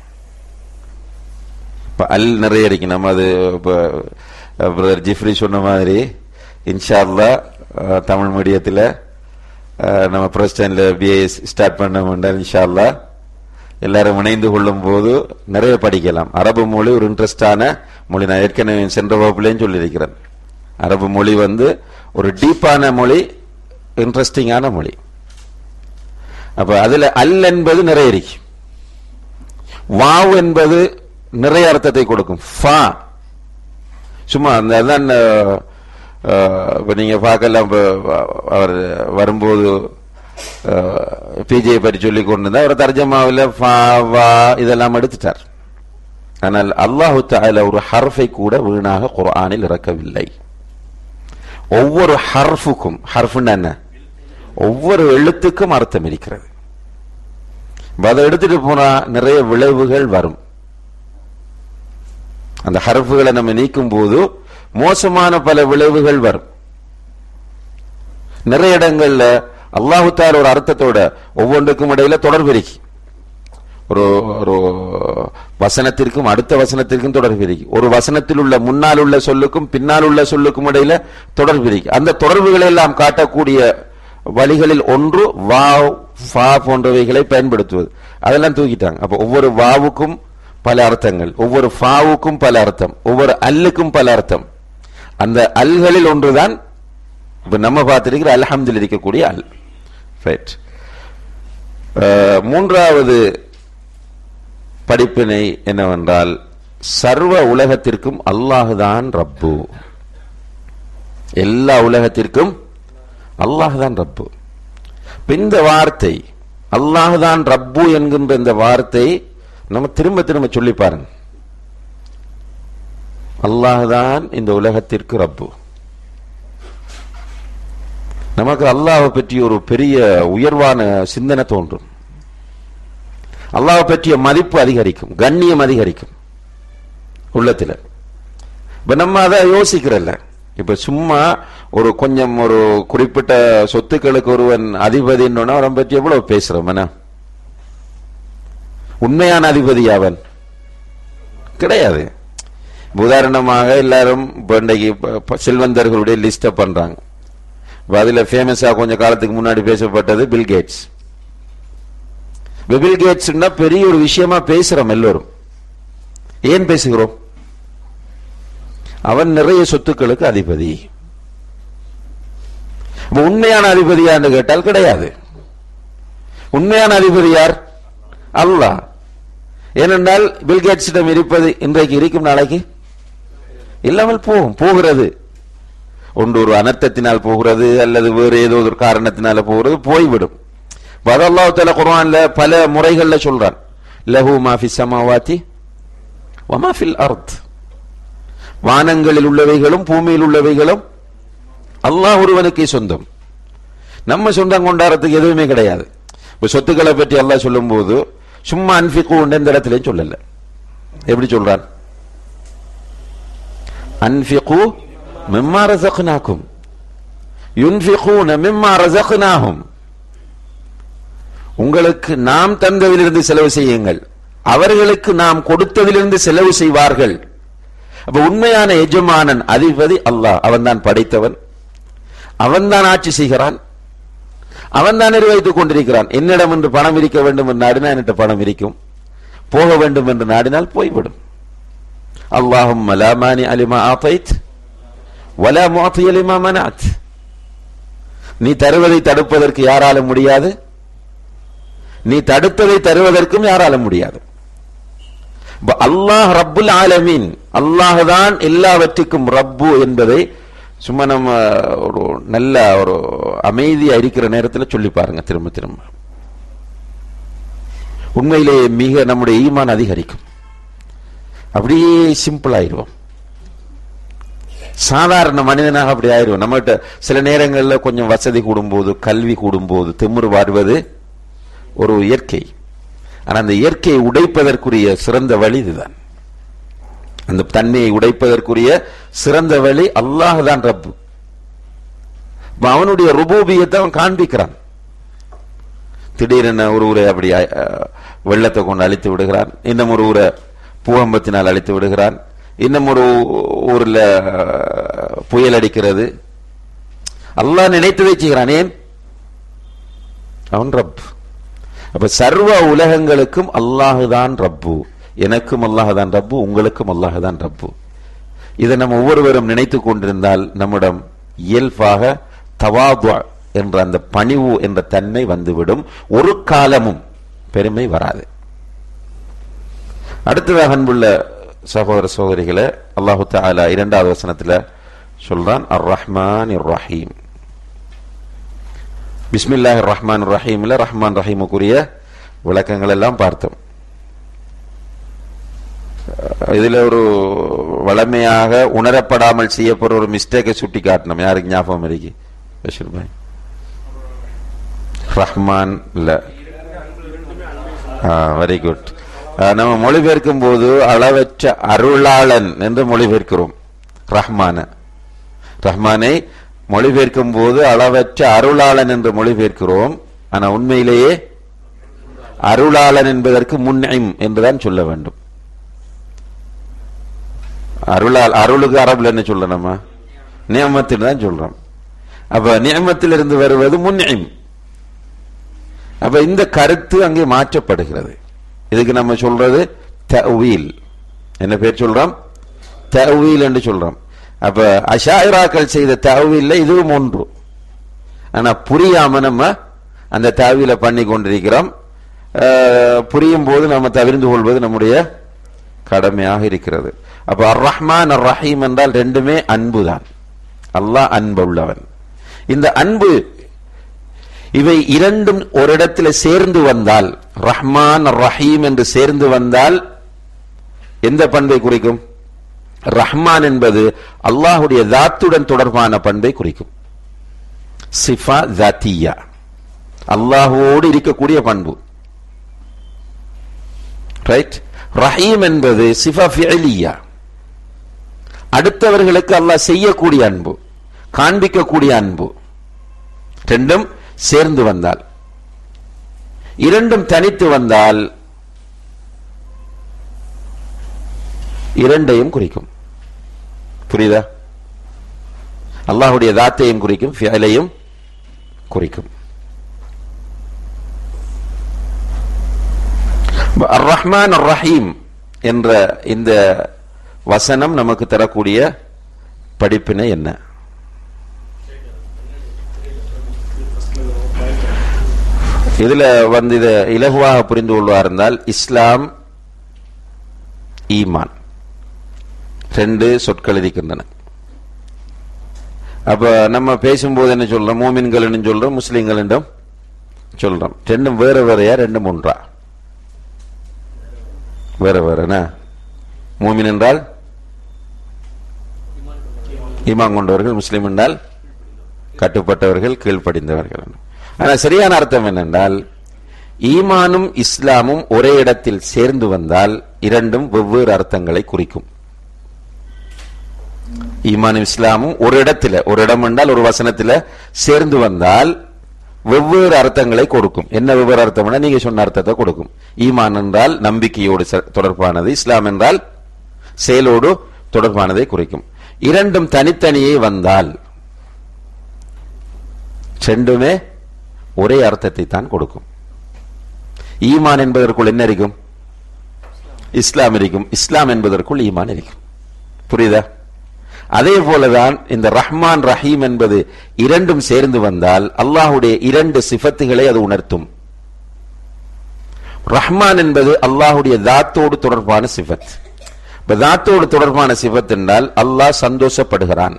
[SPEAKER 3] இப்ப அல் நிறைய இருக்கு நம்ம அது இப்ப பிரதர் ஜிஃப்ரி சொன்ன மாதிரி இன்ஷா அல்லாஹ் ஆஹ் தமிழ் மீடியத்தில் நம்ம பிரஸ்டன்ல பிஏ ஸ்டார்ட் பண்ண வேண்டாம் இன்ஷா அல்லாஹ் எல்லாரும் இணைந்து கொள்ளும் போது நிறைய படிக்கலாம் அரபு மொழி ஒரு இன்ட்ரெஸ்டான மொழி நான் ஏற்கனவே சென்ற வகுப்புலேயும் சொல்லியிருக்கிறேன் அரபு மொழி வந்து ஒரு டீப்பான மொழி இன்ட்ரெஸ்டிங்கான மொழி அப்ப அதுல அல் என்பது நிறைய இருக்கு வாவ் என்பது நிறைய அர்த்தத்தை கொடுக்கும் ஃபா சும்மா அந்த அதான் அஹ், அஹ், இப்ப நீங்க பார்க்கலாம் இப்ப அவர் வரும்போது பிஜே பற்றி சொல்லி கொண்டிருந்தா அவர் தர்ஜமாவில் ஃபா வா இதெல்லாம் எடுத்துட்டார் ஆனால் அல்லாஹு தஆலா ஒரு ஹர்ஃபை கூட வீணாக குர்ஆனில் இறக்கவில்லை ஒவ்வொரு ஹர்ஃபுக்கும் ஹர்ஃப்னா என்ன ஒவ்வொரு எழுத்துக்கும் அர்த்தம் இருக்கிறது இப்ப அதை எடுத்துட்டு போனா நிறைய விளைவுகள் வரும் அந்த ஹர்ஃபுகளை நம்ம நீக்கும் போது மோசமான பல விளைவுகள் வரும் நிறைய இடங்கள்ல அல்லாஹு தால ஒரு அர்த்தத்தோட ஒவ்வொன்றுக்கும் இடையில தொடர்பு இருக்கு ஒரு ஒரு வசனத்திற்கும் அடுத்த வசனத்திற்கும் தொடர்பு இருக்கு ஒரு வசனத்தில் உள்ள முன்னால் உள்ள சொல்லுக்கும் பின்னால் உள்ள சொல்லுக்கும் இடையில தொடர்பு இருக்கு அந்த தொடர்புகளை எல்லாம் காட்டக்கூடிய வழிகளில் ஒன்று வாவ் ஃபா போன்றவைகளை பயன்படுத்துவது அதெல்லாம் தூக்கிட்டாங்க அப்ப ஒவ்வொரு வாவுக்கும் பல அர்த்தங்கள் ஒவ்வொரு ஃபாவுக்கும் பல அர்த்தம் ஒவ்வொரு அல்லுக்கும் பல அர்த்தம் அந்த அல்களில் ஒன்றுதான் இப்ப நம்ம பார்த்திருக்கிற அல்ஹம்தில் இருக்கக்கூடிய அல் ரைட் மூன்றாவது படிப்பினை என்னவென்றால் சர்வ உலகத்திற்கும் அல்லாஹுதான் ரப்பு எல்லா உலகத்திற்கும் அல்லாஹுதான் ரப்பு இப்ப இந்த வார்த்தை அல்லாஹுதான் ரப்பு என்கின்ற இந்த வார்த்தை நம்ம திரும்ப திரும்ப சொல்லி பாருங்க அல்லாஹுதான் இந்த உலகத்திற்கு ரப்பு நமக்கு அல்லாஹை பற்றி ஒரு பெரிய உயர்வான சிந்தனை தோன்றும் அல்லாஹ் பற்றிய மதிப்பு அதிகரிக்கும் கண்ணியம் அதிகரிக்கும் உள்ளத்துல இப்ப நம்ம அதை யோசிக்கிறல்ல இப்ப சும்மா ஒரு கொஞ்சம் ஒரு குறிப்பிட்ட சொத்துக்களுக்கு ஒருவன் அதிபதின்னு அவன் பற்றி எவ்வளவு பேசுறோம் என்ன உண்மையான அதிபதி அவன் கிடையாது உதாரணமாக எல்லாரும் இப்ப இன்றைக்கு ப- ப- செல்வந்தர்களுடைய லிஸ்ட பண்றாங்க இப்ப அதுல ஃபேமஸா கொஞ்ச காலத்துக்கு முன்னாடி பேசப்பட்டது பில் கேட்ஸ் இப்ப பில் கேட்ஸ்னா பெரிய ஒரு விஷயமா பேசுறோம் எல்லோரும் ஏன் பேசுகிறோம் அவன் நிறைய சொத்துக்களுக்கு அதிபதி அப்ப உண்மையான அதிபதியான்னு கேட்டால் கிடையாது உண்மையான அதிபதி யார் அல்லாஹ் ஏனென்றால் பில்கேட்ஸிடம் இருப்பது இன்றைக்கு இருக்கும் நாளைக்கு இல்லாமல் போகும் போகிறது ஒன்று ஒரு அனர்த்தத்தினால் போகிறது அல்லது வேறு ஏதோ ஒரு காரணத்தினால போகிறது போய்விடும் அல்லாஹ் தஆலா குர்ஆன்ல பல முறைகள்ல சொல்றான் லஹு மா ஃபி ஸமாவாதி வ மா ஃபில் அர்த் வானங்களில் உள்ளவைகளும் பூமியில் உள்ளவைகளும் அல்லாஹ் ஒருவனுக்கே சொந்தம் நம்ம சொந்தம் கொண்டாடுறதுக்கு எதுவுமே கிடையாது இப்ப சொத்துக்களை பற்றி அல்லாஹ் சொல்லும்போது சும்மா அன்பிக்கு உண்டு இந்த இடத்துலயும் சொல்லல எப்படி சொல்றான் அன்பிகு மிம்மா ரசக்னாக்கும் யுன்ஃபிகூன மிம்மா ரசக்னாஹும் உங்களுக்கு நாம் தந்ததிலிருந்து செலவு செய்யுங்கள் அவர்களுக்கு நாம் கொடுத்ததிலிருந்து செலவு செய்வார்கள் அப்ப உண்மையான எஜமானன் அதிபதி அல்லாஹ் அவன்தான் படைத்தவன் அவன்தான் ஆட்சி செய்கிறான் அவன் தான் நிர்வகித்துக் கொண்டிருக்கிறான் என்னிடம் என்று பணம் இருக்க வேண்டும் என்று நாடினா என்கிட்ட பணம் இருக்கும் போக வேண்டும் என்று நாடினால் போய்விடும் அல்லாஹும் மலாமானி அலிமா ஆத்தைத் வலா முஅத்தி அலிமா மனாத் நீ தருவதை தடுப்பதற்கு யாரால முடியாது நீ தடுத்ததை தருவதற்கும் யாரால முடியாது இப்ப அல்லாஹ் ரப்புல் ஆலமீன் அல்லாஹ் தான் எல்லாவற்றுக்கும் ரப்பு என்பதை சும்மா நம்ம ஒரு நல்ல ஒரு அமைதியா இருக்கிற நேரத்தில் சொல்லி பாருங்க திரும்ப திரும்ப உண்மையிலே மிக நம்முடைய ஈமான் அதிகரிக்கும் அப்படியே சிம்பிள் ஆயிடுவோம் சாதாரண மனிதனாக அப்படி ஆயிடுவோம் நம்மகிட்ட சில நேரங்களில் கொஞ்சம் வசதி கூடும்போது கல்வி கூடும்போது திமிரு வாடுவது ஒரு இயற்கை ஆனா அந்த இயற்கையை உடைப்பதற்குரிய சிறந்த வழி இதுதான் அந்த தன்மையை உடைப்பதற்குரிய சிறந்த வழி அல்லாஹ் தான் ரப்பு அப்ப அவனுடைய ருபூபியத்தை அவன் காண்பிக்கிறான் திடீரென ஒரு ஊரை அப்படி அஹ், வெள்ளத்தை கொண்டு அழித்து விடுகிறான் இன்னும் ஒரு ஊரை பூகம்பத்தினால் அழித்து விடுகிறான் இன்னும் ஒரு ஊர்ல அஹ், புயல் அடிக்கிறது அல்லாஹ் நினைத்ததை செய்கிறான் ஏன் அவன் ரப் அப்ப சர்வ உலகங்களுக்கும் அல்லாஹுதான் ரப்பு எனக்கும் அல்லாஹுதான் ரப்பு உங்களுக்கும் அல்லாஹுதான் ரப்பு இதை நம்ம ஒவ்வொருவரும் நினைத்துக் கொண்டிருந்தால் நம்மிடம் இயல்பாக தவாது என்ற அந்த பணிவு என்ற தன்மை வந்துவிடும் ஒரு காலமும் பெருமை வராது அடுத்ததாக அன்புள்ள சகோதர சகோதரிகளை அல்லாஹு தஆலா இரண்டாவது வசனத்துல சொல்றான் அர் ரஹ்மான் ரஹீம் பிஸ்மில்லாஹ் ரஹ்மான் ரஹீம்ல ரஹ்மான் ரஹீமுக்குரிய விளக்கங்கள் எல்லாம் பார்த்தோம் அஹ் இதுல ஒரு வளமையாக உணரப்படாமல் செய்யப்படுற ஒரு மிஸ்டேக்கை சுட்டி காட்டணும் யாருக்கு ஞாபகம் இருக்கு பஷீர் பாய் ரஹ்மான் இல்ல வெரி குட் நம்ம மொழிபெயர்க்கும் போது அளவற்ற அருளாளன் என்று மொழிபெயர்க்கிறோம் ரஹ்மான ரஹ்மானை மொழிபெயர்க்கும் போது அளவற்ற அருளாளன் என்று மொழிபெயர்க்கிறோம் ஆனா உண்மையிலேயே அருளாளன் என்பதற்கு முன்னைம் என்றுதான் சொல்ல வேண்டும் அருளால் அருளுக்கு அரபுல என்ன சொல்ல நம்ம நியமத்தில் தான் சொல்றோம் அப்ப நியமத்தில் இருந்து வருவது முன்னைம் அப்ப இந்த கருத்து அங்கே மாற்றப்படுகிறது இதுக்கு நம்ம சொல்றது தவீல் என்ன பேர் சொல்றோம் தவீல் என்று சொல்றோம் அப்ப அஷாயிராக்கள் செய்த தவீல்ல இதுவும் ஒன்று ஆனா புரியாம நம்ம அந்த தவீல பண்ணி கொண்டிருக்கிறோம் அஹ், புரியும் போது நம்ம தவிர்ந்து கொள்வது நம்முடைய கடமையாக இருக்கிறது அப்ப அர் ரஹ்மான் அர் ரஹீம் என்றால் ரெண்டுமே அன்புதான் அல்லாஹ் அன்பு உள்ளவன் இந்த அன்பு இவை இரண்டும் ஒரு இடத்துல சேர்ந்து வந்தால் ரஹ்மான் ரஹீம் என்று சேர்ந்து வந்தால் எந்த பண்பை குறிக்கும் ரஹ்மான் என்பது அல்லாஹுடைய தாத்துடன் தொடர்பான பண்பை குறிக்கும் சிஃபா ஜாத்தியா அல்லாஹுவோடு இருக்கக்கூடிய பண்பு ரைட் ரஹீம் என்பது சிஃபா ஃபிஅலியா அடுத்தவர்களுக்கு அல்லாஹ் செய்யக்கூடிய அன்பு காண்பிக்கக்கூடிய அன்பு ரெண்டும் சேர்ந்து வந்தால் இரண்டும் தனித்து வந்தால் இரண்டையும் குறிக்கும் புரியுதா அல்லாஹுடைய தாத்தையும் குறிக்கும் ஃபியலையும் குறிக்கும் அர் ரஹ்மான் அர் ரஹீம் என்ற இந்த வசனம் நமக்கு தரக்கூடிய படிப்பினை என்ன இதுல வந்து இதை இலகுவாக புரிந்து கொள்வார் இருந்தால் இஸ்லாம் ஈமான் ரெண்டு சொற்கள் இருக்கின்றன அப்ப நம்ம பேசும்போது என்ன சொல்றோம் மூமின்கள் சொல்றோம் முஸ்லிம்கள் என்றும் சொல்றோம் ரெண்டும் வேற வேறையா ரெண்டும் ஒன்றா வேற வேறனா மூமின் என்றால் ஈமான் கொண்டவர்கள் முஸ்லிம் என்றால் கட்டுப்பட்டவர்கள் கீழ்ப்படிந்தவர்கள் ஆனா சரியான அர்த்தம் என்னென்றால் ஈமானும் இஸ்லாமும் ஒரே இடத்தில் சேர்ந்து வந்தால் இரண்டும் வெவ்வேறு அர்த்தங்களை குறிக்கும் ஈமானும் இஸ்லாமும் ஒரு இடத்துல ஒரு இடம் என்றால் ஒரு வசனத்துல சேர்ந்து வந்தால் வெவ்வேறு அர்த்தங்களை கொடுக்கும் என்ன வெவ்வேறு அர்த்தம்னா நீங்க சொன்ன அர்த்தத்தை கொடுக்கும் ஈமான் என்றால் நம்பிக்கையோடு ச- தொடர்பானது இஸ்லாம் என்றால் செயலோடு தொடர்பானதை குறிக்கும் இரண்டும் தனித்தனியே வந்தால் ரெண்டுமே ஒரே அர்த்தத்தை தான் கொடுக்கும் ஈமான் என்பதற்குள் என்ன இருக்கும் இஸ்லாம் இருக்கும் இஸ்லாம் என்பதற்குள் ஈமான் இருக்கும் புரியுதா அதே போலதான் இந்த ரஹ்மான் ரஹீம் என்பது இரண்டும் சேர்ந்து வந்தால் அல்லாஹுடைய இரண்டு சிஃபத்துகளை அது உணர்த்தும் ரஹ்மான் என்பது அல்லாஹுடைய தாத்தோடு தொடர்பான சிஃபத் இப்ப தாத்தோடு தொடர்பான சிஃபத் என்றால் அல்லாஹ் சந்தோஷப்படுகிறான்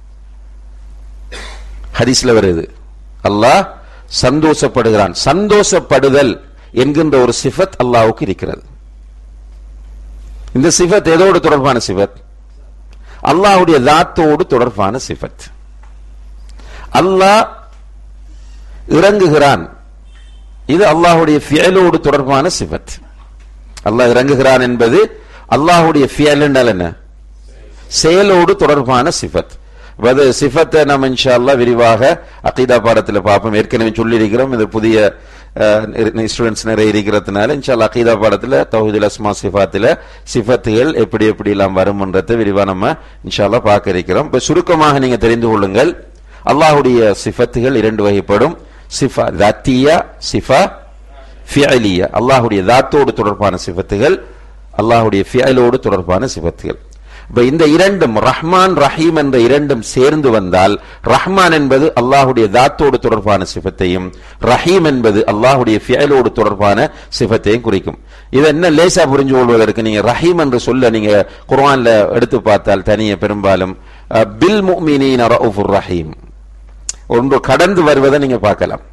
[SPEAKER 3] ஹதீஸ்ல வருது அல்லாஹ் சந்தோஷப்படுகிறான் சந்தோஷப்படுதல் என்கின்ற ஒரு சிஃபத் அல்லாஹ்வுக்கு இருக்கிறது இந்த சிஃபத் எதோடு தொடர்பான சிஃபத் அல்லாஹ்வுடைய தாத்தோடு தொடர்பான சிஃபத் அல்லாஹ் இறங்குகிறான் இது அல்லாஹ்வுடைய ஃபியலோடு தொடர்பான சிஃபத் அல்லாஹ் இறங்குகிறான் என்பது அல்லாஹ்வுடைய ஃபியல் என்றால் என்ன செயலோடு தொடர்பான சிஃபத் அது சிஃபத்தை நம்ம இன்ஷா அல்லாஹ் விரிவாக அகீதா பாடத்துல பார்ப்போம் ஏற்கனவே சொல்லியிருக்கிறோம் இது புதிய ஸ்டூடெண்ட்ஸ் நிறைய இருக்கிறதுனால இன்ஷா அல்லாஹ் அகீதா பாடத்துல தௌஹீதுல் அஸ்மா சிஃபாத்துல சிஃபத்துகள் எப்படி எப்படி எல்லாம் வரும்ன்றதை விரிவா நம்ம இன்ஷா அல்லாஹ் பார்க்க இருக்கிறோம் இப்ப சுருக்கமாக நீங்க தெரிந்து கொள்ளுங்கள் அல்லாஹ்வுடைய சிஃபத்துகள் இரண்டு வகைப்படும் சிஃபா தத்தியா சிஃபா ஃபியலியா அல்லாஹ்வுடைய தாத்தோடு தொடர்பான சிஃபத்துகள் அல்லாஹ்வுடைய ஃபியலோடு தொடர்பான சிஃபத்துகள் இப்ப இந்த இரண்டும் ரஹ்மான் ரஹீம் என்ற இரண்டும் சேர்ந்து வந்தால் ரஹ்மான் என்பது அல்லாஹுடைய தாத்தோடு தொடர்பான சிஃபத்தையும் ரஹீம் என்பது அல்லாஹுடைய ஃபியலோடு தொடர்பான சிஃபத்தையும் குறிக்கும் இது என்ன லேசா புரிஞ்சு கொள்வதற்கு நீங்க ரஹீம் என்று சொல்ல நீங்க குர்ஆன்ல எடுத்து பார்த்தால் தனியே பெரும்பாலும் அஹ், பில் முஃமினீன ரவுஃபுர் ரஹீம் ஒன்று கடந்து வருவதை நீங்க பார்க்கலாம்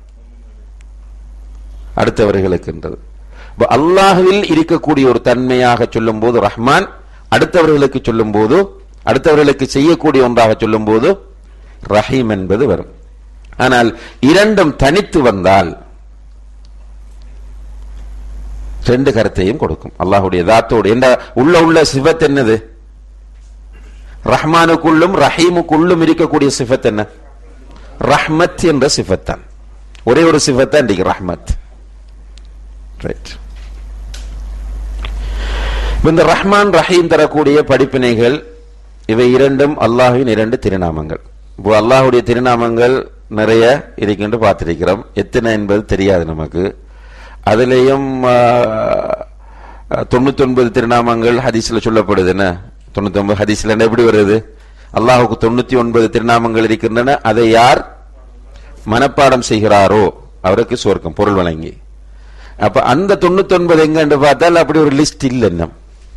[SPEAKER 3] அடுத்தவர்களுக்குன்றது இப்ப அல்லாஹுவில் இருக்கக்கூடிய ஒரு தன்மையாக சொல்லும் போது ரஹ்மான் அடுத்தவர்களுக்கு சொல்லும் போது அடுத்தவர்களுக்கு செய்யக்கூடிய ஒன்றாக சொல்லும் போது ரஹீம் என்பது வரும் ஆனால் இரண்டும் தனித்து வந்தால் ரெண்டு கருத்தையும் கொடுக்கும் அல்லாஹுடைய தாத்தோடு என்ற உள்ள உள்ள சிவத் என்னது ரஹ்மானுக்குள்ளும் ரஹீமுக்குள்ளும் இருக்கக்கூடிய சிஃபத் என்ன ரஹ்மத் என்ற சிஃபத் தான் ஒரே ஒரு சிஃபத் தான் இன்றைக்கு ரஹ்மத் ரைட் இந்த ரஹ்மான் ரஹீம் தரக்கூடிய படிப்பினைகள் இவை இரண்டும் அல்லாஹ்வின் இரண்டு திருநாமங்கள் இப்போ அல்லாஹ்வுடைய திருநாமங்கள் நிறைய இருக்கின்ற பார்த்திருக்கிறோம் எத்தனை என்பது தெரியாது நமக்கு அதிலேயும் தொண்ணூத்தி ஒன்பது திருநாமங்கள் ஹதீஸ்ல சொல்லப்படுது என்ன தொண்ணூத்தி ஒன்பது ஹதீஸ்ல என்ன எப்படி வருது அல்லாஹுக்கு தொண்ணூத்தி ஒன்பது திருநாமங்கள் இருக்கின்றன அதை யார் மனப்பாடம் செய்கிறாரோ அவருக்கு சுவர்க்கம் பொருள் வழங்கி அப்ப அந்த தொண்ணூத்தி ஒன்பது எங்க என்று பார்த்தால் அப்படி ஒரு லிஸ்ட் இல்லை இன்னும்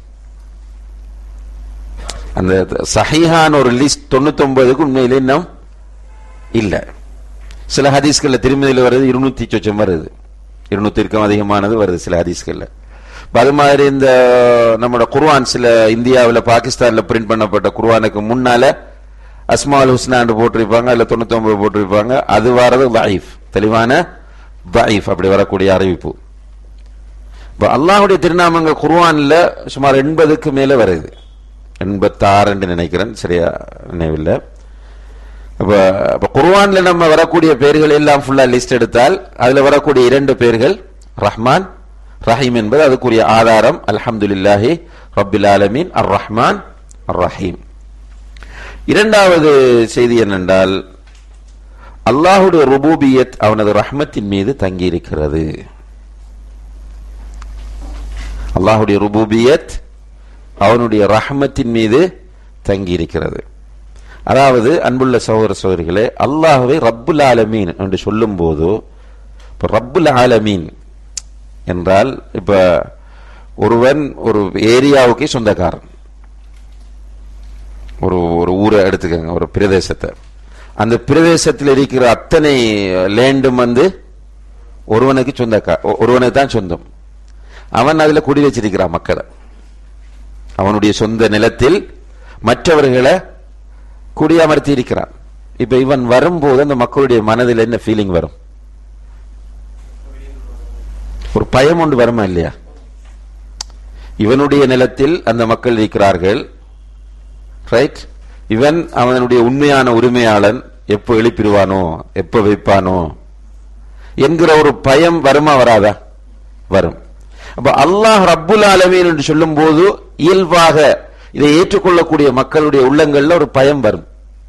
[SPEAKER 3] அந்த சஹீஹான ஒரு லிஸ்ட் தொண்ணூத்தி ஒன்பதுக்கு உண்மையில இன்னும் இல்ல சில ஹதீஸ்கள்ல திருமதியில் வருது இருநூத்தி சொச்சம் வருது இருநூத்திற்கும் அதிகமானது வருது சில ஹதீஸ்கள்ல இப்ப அது மாதிரி இந்த நம்மளோட குர்ஆன் சில இந்தியாவில் பாகிஸ்தான்ல பிரிண்ட் பண்ணப்பட்ட குர்ஆனுக்கு முன்னால அஸ்மால் ஹுஸ்னான்னு போட்டிருப்பாங்க அதுல தொண்ணூத்தி ஒன்பது போட்டிருப்பாங்க அது வரது லைஃப் தெளிவான தைஃப் அப்படி வரக்கூடிய அறிவிப்பு இப்ப அல்லாஹ்வுடைய திருநாமங்கள் குர்ஆன்ல சுமார் எண்பதுக்கு மேல வருது எண்பத்தாறு என்று நினைக்கிறேன் சரியா நினைவில்லை அப்ப அப்ப குர்ஆன்ல நம்ம வரக்கூடிய பெயர்கள் எல்லாம் ஃபுல்லா லிஸ்ட் எடுத்தால் அதுல வரக்கூடிய இரண்டு பெயர்கள் ரஹ்மான் ரஹீம் என்பது அதுக்குரிய ஆதாரம் அல்ஹம்துலில்லாஹி ரப்பில் ஆலமீன் அர் ரஹ்மான் அர் ரஹீம் இரண்டாவது செய்தி என்னென்றால் அல்லாஹுடைய ருபூபியத் அவனது ரஹ்மத்தின் மீது தங்கி இருக்கிறது அல்லாஹுடைய ருபூபியத் அவனுடைய ரஹ்மத்தின் மீது தங்கி இருக்கிறது அதாவது அன்புள்ள சகோதர சகோதரிகளே அல்லாஹுவை ரப்புல் ஆலமீன் என்று சொல்லும் போது இப்ப ரப்புல் ஆலமீன் என்றால் இப்ப ஒருவன் ஒரு ஏரியாவுக்கு சொந்தக்காரன் ஒரு ஒரு ஊரை எடுத்துக்கங்க ஒரு பிரதேசத்தை அந்த பிரதேசத்தில் இருக்கிற அத்தனை லேண்டும் வந்து ஒருவனுக்கு சொந்தக்கா ஒ- ஒருவனுக்கு தான் சொந்தம் அவன் அதுல குடி வச்சிருக்கிறான் மக்களை அவனுடைய சொந்த நிலத்தில் மற்றவர்களை குடியமர்த்தி இருக்கிறான் இப்ப இவன் வரும்போது அந்த மக்களுடைய மனதில் என்ன ஃபீலிங் வரும் ஒரு பயம் ஒன்று வருமா இல்லையா இவனுடைய நிலத்தில் அந்த மக்கள் இருக்கிறார்கள் ரைட் இவன் அவனுடைய உண்மையான உரிமையாளன் எப்போ எழுப்பிடுவானோ எப்போ வைப்பானோ என்கிற ஒரு பயம் வருமா வராதா வரும் அப்ப அல்லாஹ் ரப்புல் ஆலமீன் என்று சொல்லும் போது இயல்பாக இதை ஏற்றுக்கொள்ளக்கூடிய மக்களுடைய உள்ளங்கள்ல ஒரு பயம் வரும்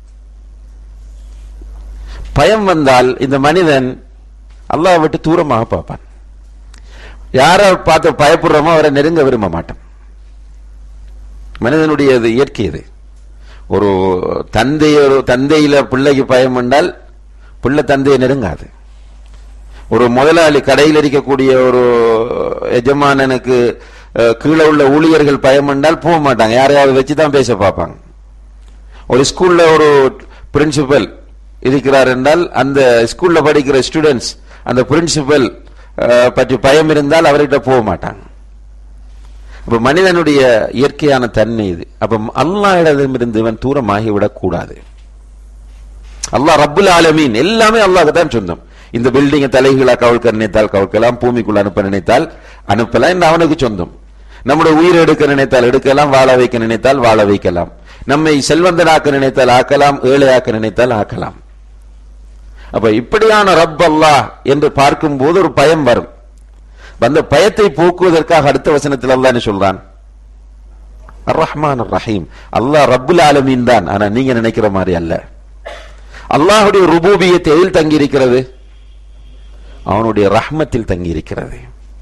[SPEAKER 3] பயம் வந்தால் இந்த மனிதன் அல்லாஹ் விட்டு தூரமாக பார்ப்பான் யாரை பார்த்து பயப்படுறோமோ அவரை நெருங்க விரும்ப மாட்டான் மனிதனுடைய இது இயற்கை இது ஒரு தந்தை ஒரு தந்தையில பிள்ளைக்கு பயம் என்றால் பிள்ளை தந்தையை நெருங்காது ஒரு முதலாளி கடையில் இருக்கக்கூடிய ஒரு எஜமானனுக்கு அஹ், கீழே உள்ள ஊழியர்கள் பயம் என்றால் போக மாட்டாங்க யாரையாவது வச்சு தான் பேச பார்ப்பாங்க ஒரு ஸ்கூல்ல ஒரு பிரின்சிபல் இருக்கிறார் என்றால் அந்த ஸ்கூல்ல படிக்கிற ஸ்டூடெண்ட்ஸ் அந்த பிரின்சிபல் பற்றி பயம் இருந்தால் அவர்கிட்ட போக மாட்டாங்க அப்ப மனிதனுடைய இயற்கையான தன்மை இது அப்ப அல்லாஹ்விடமிருந்து இவன் தூரமாகி விடக்கூடாது அல்லாஹ் ரப்புல் ஆலமீன் எல்லாமே அல்லாஹ்க்கு தான் சொந்தம் இந்த பில்டிங்கை தலைகீழா கவிழ்க்க நினைத்தால் கவிழ்க்கலாம் பூமிக்குள்ள அனுப்ப நினைத்தால் அனுப்பலாம் இந்த அவனுக்கு சொந்தம் நம்முடைய உயிர் எடுக்க நினைத்தால் எடுக்கலாம் வாழ வைக்க நினைத்தால் வாழ வைக்கலாம் நம்மை செல்வந்தனாக்க நினைத்தால் ஆக்கலாம் ஏழையாக்க நினைத்தால் ஆக்கலாம் அப்ப இப்படியான ரப் அல்லாஹ் என்று பார்க்கும்போது ஒரு பயம் வரும் அந்த பயத்தை போக்குவதற்காக அடுத்த வசனத்தில் அல்லாஹ் என்ன சொல்றான் அர் ரஹ்மான் அர் ரஹீம் அல்லாஹ் ரப்புல் ஆலமீன் தான் ஆனா நீங்க நினைக்கிற மாதிரி அல்ல அல்லாஹ்வுடைய ருபூபியத் எதில் தங்கி இருக்கிறது அவனுடைய ரஹ்மத்தில் தங்கி இருக்கிறது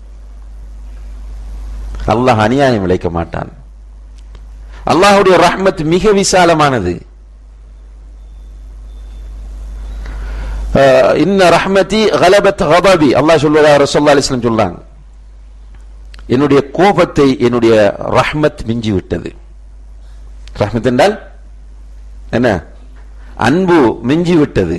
[SPEAKER 3] அல்லாஹ் அநியாயம் விளைக்க மாட்டான் அல்லாஹ்வுடைய ரஹ்மத் மிக விசாலமானது அஹ், இன்ன ரஹ்மதி கலபத் கதபி அல்லாஹ் சொல்வதா ரசல்லா அலிஸ்லாம் சொல்றாங்க என்னுடைய கோபத்தை என்னுடைய ரஹ்மத் மிஞ்சி விட்டது ரஹ்மத் என்றால் என்ன அன்பு மிஞ்சி விட்டது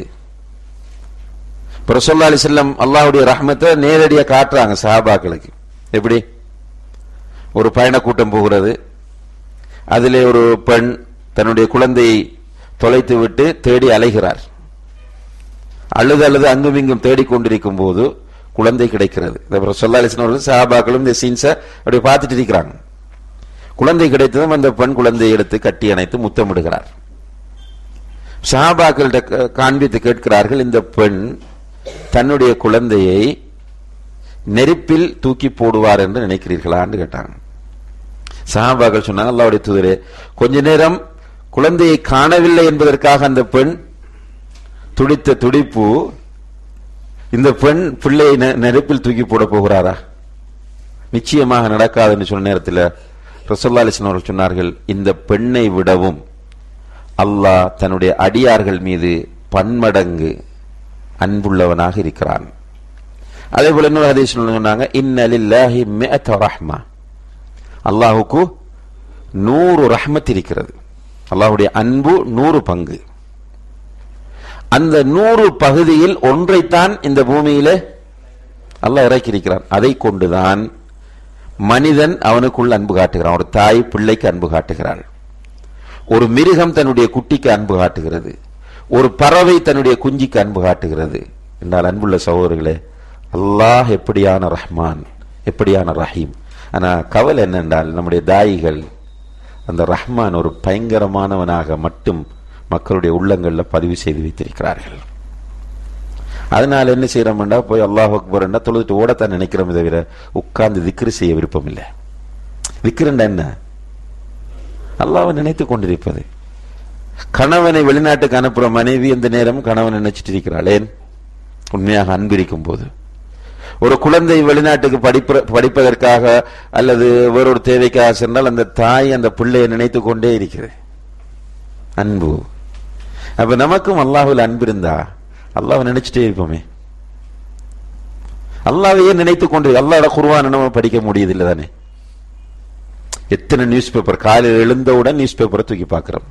[SPEAKER 3] ரசல்லா அலி செல்லம் அல்லாஹ்வுடைய ரஹ்மத்தை நேரடியாக காட்டுறாங்க சஹாபாக்களுக்கு எப்படி ஒரு பயண கூட்டம் போகிறது அதிலே ஒரு பெண் தன்னுடைய குழந்தையை தொலைத்து விட்டு தேடி அலைகிறார் அழுது அழுது அங்கும் இங்கும் தேடிக்கொண்டிருக்கும் போது குழந்தை கிடைக்கிறது சொல்லா அலிஸ்லாம் அவர்கள் சஹாபாக்களும் இந்த சீன்ஸை அப்படி பார்த்துட்டு இருக்கிறாங்க குழந்தை கிடைத்ததும் அந்த பெண் குழந்தையை எடுத்து கட்டி அணைத்து முத்தமிடுகிறார் சஹாபாக்கள்கிட்ட க- காண்பித்து கேட்கிறார்கள் இந்த பெண் தன்னுடைய குழந்தையை நெருப்பில் தூக்கி போடுவார் என்று நினைக்கிறீர்களான்னு கேட்டாங்க சஹாபாக்கள் சொன்னாங்க அல்லாவுடைய தூதரே கொஞ்ச நேரம் குழந்தையை காணவில்லை என்பதற்காக அந்த பெண் துடித்த துடிப்பு இந்த பெண் பிள்ளையை நெ- நெருப்பில் தூக்கி போட போகிறாரா நிச்சயமாக நடக்காதுன்னு சொன்ன நேரத்தில் ரசல்லா அலிஸ்லாம் அவர்கள் சொன்னார்கள் இந்த பெண்ணை விடவும் அல்லாஹ் தன்னுடைய அடியார்கள் மீது பன்மடங்கு அன்புள்ளவனாக இருக்கிறான் அதே போல இன்னொரு ஹதீஸ் சொன்னாங்க இன்னலில்லாஹி மிஅத ரஹ்மா அல்லாஹுக்கு நூறு ரஹ்மத் இருக்கிறது அல்லாஹ்வுடைய அன்பு நூறு பங்கு அந்த நூறு பகுதியில் ஒன்றைத்தான் இந்த பூமியிலே அல்லாஹ் இறக்கியிருக்கிறான் அதை கொண்டுதான் மனிதன் அவனுக்குள் அன்பு காட்டுகிறான் ஒரு தாய் பிள்ளைக்கு அன்பு காட்டுகிறாள் ஒரு மிருகம் தன்னுடைய குட்டிக்கு அன்பு காட்டுகிறது ஒரு பறவை தன்னுடைய குஞ்சிக்கு அன்பு காட்டுகிறது என்றால் அன்புள்ள சகோதரர்களே அல்லாஹ் எப்படியான ரஹ்மான் எப்படியான ரஹீம் ஆனா கவலை என்னென்றால் நம்முடைய தாயிகள் அந்த ரஹ்மான் ஒரு பயங்கரமானவனாக மட்டும் மக்களுடைய உள்ளங்கள்ல பதிவு செய்து வைத்திருக்கிறார்கள் அதனால என்ன செய்யறோம்டா போய் அல்லாஹ் அக்பர்ண்டா தொழுதுட்டு ஓடத்தான் நினைக்கிறோம் தவிர உட்கார்ந்து திக்ரு செய்ய விருப்பம் இல்லை திக்ருண்டா என்ன அல்லாஹ்வை நினைத்து கொண்டிருப்பது கணவனை வெளிநாட்டுக்கு அனுப்புற மனைவி இந்த நேரம் கணவன் நினைச்சிட்டு இருக்கிறாள் ஏன் உண்மையாக அன்பிருக்கும் போது ஒரு குழந்தை வெளிநாட்டுக்கு படிப்ப படிப்பதற்காக அல்லது வேறொரு தேவைக்காக சென்றால் அந்த தாய் அந்த பிள்ளையை நினைத்து கொண்டே இருக்கிறது அன்பு அப்ப நமக்கும் அல்லாஹ்வில் அன்பு இருந்தா அல்லாஹ் நினைச்சிட்டே இருப்போமே அல்லாவையே நினைத்து கொண்டு அல்லாஹ்வோட குர்ஆனை நம்ம படிக்க முடியுதில்லை தானே எத்தனை நியூஸ் பேப்பர் காலையில் எழுந்தவுடன் நியூஸ் பேப்பரை தூக்கி பார்க்கிறோம்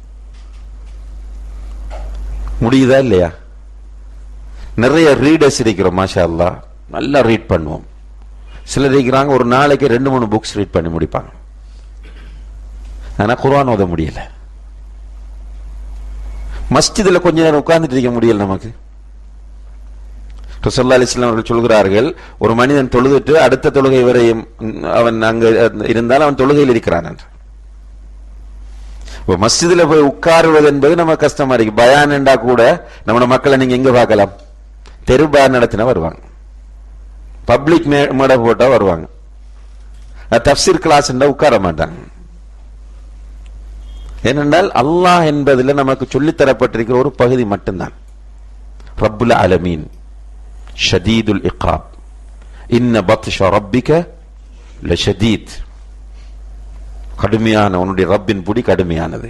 [SPEAKER 3] முடியுதா இல்லையா நிறைய ரீடர்ஸ் இருக்கிறோம் மாஷா அல்லா நல்லா ரீட் பண்ணுவோம் சிலர் இருக்கிறாங்க ஒரு நாளைக்கு ரெண்டு மூணு புக்ஸ் ரீட் பண்ணி முடிப்பாங்க ஆனா குர்ஆன் ஓத முடியல மஸ்ஜிதுல கொஞ்ச நேரம் உட்கார்ந்துட்டு இருக்க முடியல நமக்கு ரசல்லா அலிஸ்லாம் அவர்கள் சொல்கிறார்கள் ஒரு மனிதன் தொழுதுட்டு அடுத்த தொழுகை வரையும் ம், அவன் அங்க இருந்தால் அவன் தொழுகையில் இருக்கிறான் என்று இப்போ மஸ்ஜிதுல போய் உட்காருவது என்பது நம்ம கஷ்டமா இருக்கு பயான் என்றா கூட நம்மளோட மக்களை நீங்க எங்க பார்க்கலாம் தெரு பயான் நடத்தினா வருவாங்க பப்ளிக் மேடை போட்டா வருவாங்க அஹ் தப்சீர் கிளாஸ் உட்கார மாட்டாங்க ஏனென்றால் அல்லாஹ் என்பதில் நமக்கு சொல்லித் தரப்பட்டிருக்கிற ஒரு பகுதி மட்டும்தான் ரப்புல் அலமீன் ஷதீதுல் இகாப் இன்ன பத்ஷ ரப்பிக லஷதீத் கடுமையான உன்னுடைய ரப்பின் புடி கடுமையானது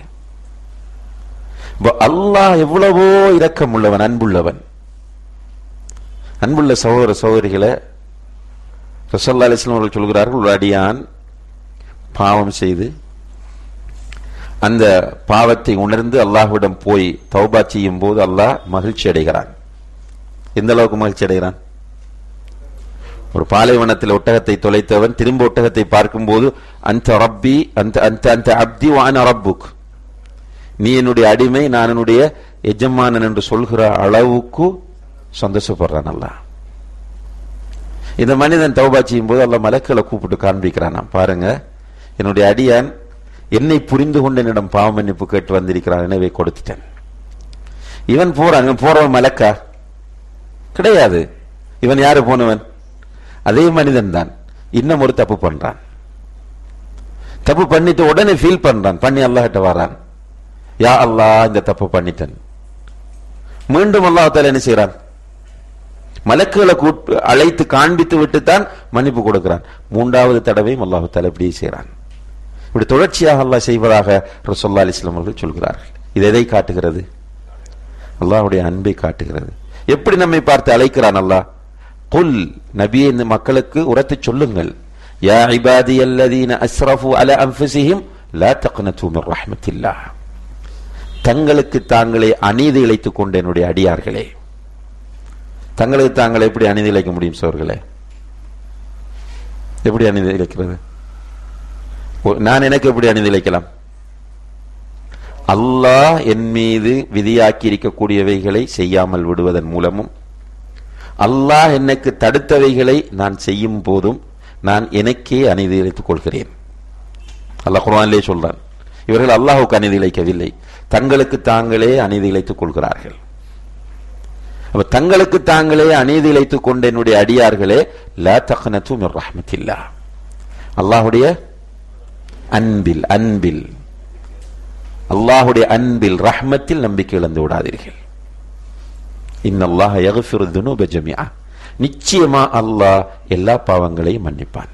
[SPEAKER 3] இப்ப அல்லாஹ் எவ்வளவோ இரக்கம் உள்ளவன் அன்புள்ளவன் அன்புள்ள சகோதர சகோதரிகளை ரசல்லா அலிஸ்லாம் அவர்கள் சொல்கிறார்கள் ஒரு அடியான் பாவம் செய்து அந்த பாவத்தை உணர்ந்து அல்லாஹ்விடம் போய் தௌபா செய்யும் போது அல்லாஹ் மகிழ்ச்சி அடைகிறான் எந்த அளவுக்கு மகிழ்ச்சி அடைகிறான் ஒரு பாலைவனத்தில் ஒட்டகத்தை தொலைத்தவன் திரும்ப ஒட்டகத்தை பார்க்கும்போது அந்த ரப்பி அந்த அந்த அந்த அப்தி வான ரப்புக் நீ என்னுடைய அடிமை நான் என்னுடைய எஜமானன் என்று சொல்கிற அளவுக்கு சந்தோஷப்படுறான் அல்லாஹ் இந்த மனிதன் தௌபா செய்யும் போது அல்ல மலக்களை கூப்பிட்டு காண்பிக்கிறான் பாருங்க என்னுடைய அடியான் என்னை புரிந்து கொண்டு என்னிடம் பாவ மன்னிப்பு கேட்டு வந்திருக்கிறான் எனவே கொடுத்துட்டேன் இவன் போறான் இவன் போறவன் மலக்கா கிடையாது இவன் யாரு போனவன் அதே மனிதன் தான் இன்னும் ஒரு தப்பு பண்றான் தப்பு பண்ணிட்டு உடனே ஃபீல் பண்றான் பண்ணி அல்லாஹ்ட்ட வரான் யா அல்லாஹ் இந்த தப்பு பண்ணிட்டேன் மீண்டும் அல்லாஹ் என்ன செய்யறான் மலக்குகளை கூட்டு அழைத்து காண்பித்து விட்டுத்தான் மன்னிப்பு கொடுக்கிறான் மூன்றாவது தடவையும் அல்லாஹு தாலா இப்படி செய்கிறான் இப்படி தொடர்ச்சியாக அல்லாஹ் செய்வதாக ரசோல்லா அலிஸ்லாம் அவர்கள் சொல்கிறார்கள் இது எதை காட்டுகிறது அல்லாஹ்வுடைய அன்பை காட்டுகிறது எப்படி நம்மை பார்த்து அழைக்கிறான் அல்லாஹ் குல் நபியே இந்த மக்களுக்கு உரத்து சொல்லுங்கள் யா இபாதி அல்லதீன அஸ்ரஃபு அல அன்ஃபுஸிஹிம் லா தக்னது மின் ரஹ்மத்தில்லாஹ் தங்களுக்கு தாங்களே அநீதி இழைத்துக் கொண்ட என்னுடைய அடியார்களே தங்களுக்கு தாங்களை எப்படி அநீதி இழைக்க முடியும் சோர்களே எப்படி அநீதி இழைக்கிறது ஒ- நான் எனக்கு எப்படி அநீதி இழைக்கலாம் அல்லாஹ் என் மீது விதியாக்கி இருக்கக்கூடியவைகளை செய்யாமல் விடுவதன் மூலமும் அல்லாஹ் எனக்கு தடுத்தவைகளை நான் செய்யும் போதும் நான் எனக்கே அநீதி இழைத்துக் கொள்கிறேன் அல்லாஹ் குர்ஆனிலே சொல்றான் இவர்கள் அல்லாஹ்வுக்கு அநீதி இழைக்கவில்லை தங்களுக்கு தாங்களே அநீதி இழைத்துக் கொள்கிறார்கள் அப்ப தங்களுக்கு தாங்களே அநீதி இழைத்துக் கொண்ட என்னுடைய அடியார்களே லா தக்னது மின் ரஹ்மத்தில்லா அல்லாஹ்வுடைய அன்பில் அன்பில் அல்லாஹ்வுடைய அன்பில் ரஹ்மத்தில் நம்பிக்கை இழந்து விடாதீர்கள் இன்னல்லாஹ யக்ஃபிரு துனூப ஜமீஆ நிச்சயமா அல்லாஹ் எல்லா பாவங்களையும் மன்னிப்பான்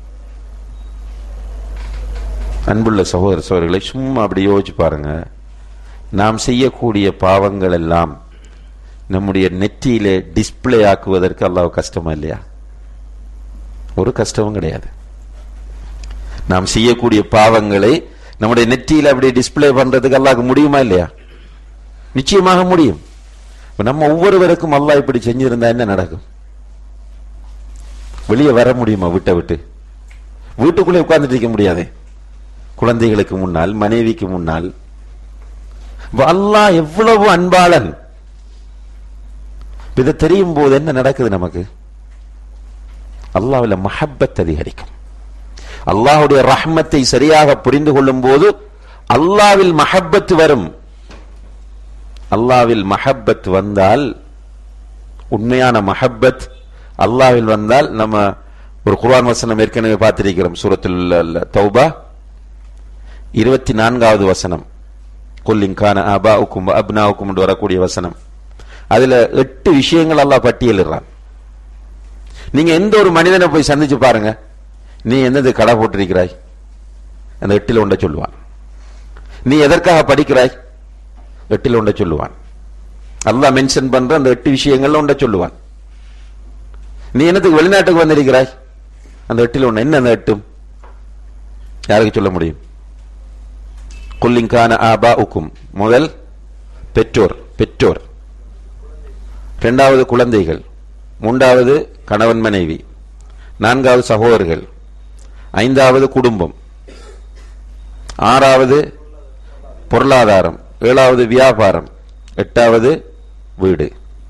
[SPEAKER 3] அன்புள்ள சகோதர சகோதரிகளை சும்மா அப்படி யோசிச்சு பாருங்க நாம் செய்யக்கூடிய பாவங்கள் எல்லாம் நம்முடைய நெற்றியிலே டிஸ்ப்ளே ஆக்குவதற்கு அல்லாஹ் கஷ்டமா இல்லையா ஒரு கஷ்டமும் கிடையாது நாம் செய்யக்கூடிய பாவங்களை நம்முடைய நெற்றியில அப்படி டிஸ்ப்ளே பண்றதுக்கு அல்லாஹ்க்கு முடியுமா இல்லையா நிச்சயமாக முடியும் இப்ப நம்ம ஒவ்வொருவருக்கும் அல்லாஹ் இப்படி செஞ்சிருந்தா என்ன நடக்கும் வெளியே வர முடியுமா விட்ட விட்டு வீட்டுக்குள்ளே உட்கார்ந்துட்டு இருக்க முடியாதே குழந்தைகளுக்கு முன்னால் மனைவிக்கு முன்னால் இப்ப அல்லாஹ் எவ்வளவு அன்பாளன் இப்ப இதை தெரியும் போது என்ன நடக்குது நமக்கு அல்லாஹ்வுல மஹப்பத் அதிகரிக்கும் அல்லாஹ்வுடைய ரஹ்மத்தை சரியாக புரிந்து கொள்ளும் போது அல்லாவில் மஹப்பத் வரும் அல்லாவில் மஹப்பத் வந்தால் உண்மையான மஹப்பத் அல்லாவில் வந்தால் நம்ம ஒரு குர்ஆன் வசனம் ஏற்கனவே பார்த்திருக்கிறோம் சூரத்துல் தௌபா இருபத்தி நான்காவது வசனம் கொல்லிங்கான அபா உக்கும் அப்னா உக்கும் என்று வரக்கூடிய வசனம் அதுல எட்டு விஷயங்கள் அல்லாஹ் பட்டியலிடுறான் நீங்க எந்த ஒரு மனிதனை போய் சந்திச்சு பாருங்க நீ என்னது கடை போட்டிருக்கிறாய் அந்த எட்டில் ஒன்றை சொல்லுவான் நீ எதற்காக படிக்கிறாய் எட்டில் ஒன்றை சொல்லுவான் அல்லாஹ் மென்ஷன் பண்ற அந்த எட்டு விஷயங்கள்ல ஒன்றை சொல்லுவான் நீ என்னத்துக்கு வெளிநாட்டுக்கு வந்திருக்கிறாய் அந்த எட்டில் ஒன்று என்ன அந்த எட்டும் யாருக்கு சொல்ல முடியும் குல்லிங்கான ஆபா உக்கும் முதல் பெற்றோர் பெற்றோர் இரண்டாவது குழந்தைகள் மூன்றாவது கணவன் மனைவி நான்காவது சகோதரர்கள் ஐந்தாவது குடும்பம் ஆறாவது பொருளாதாரம் ஏழாவது வியாபாரம் எட்டாவது வீடு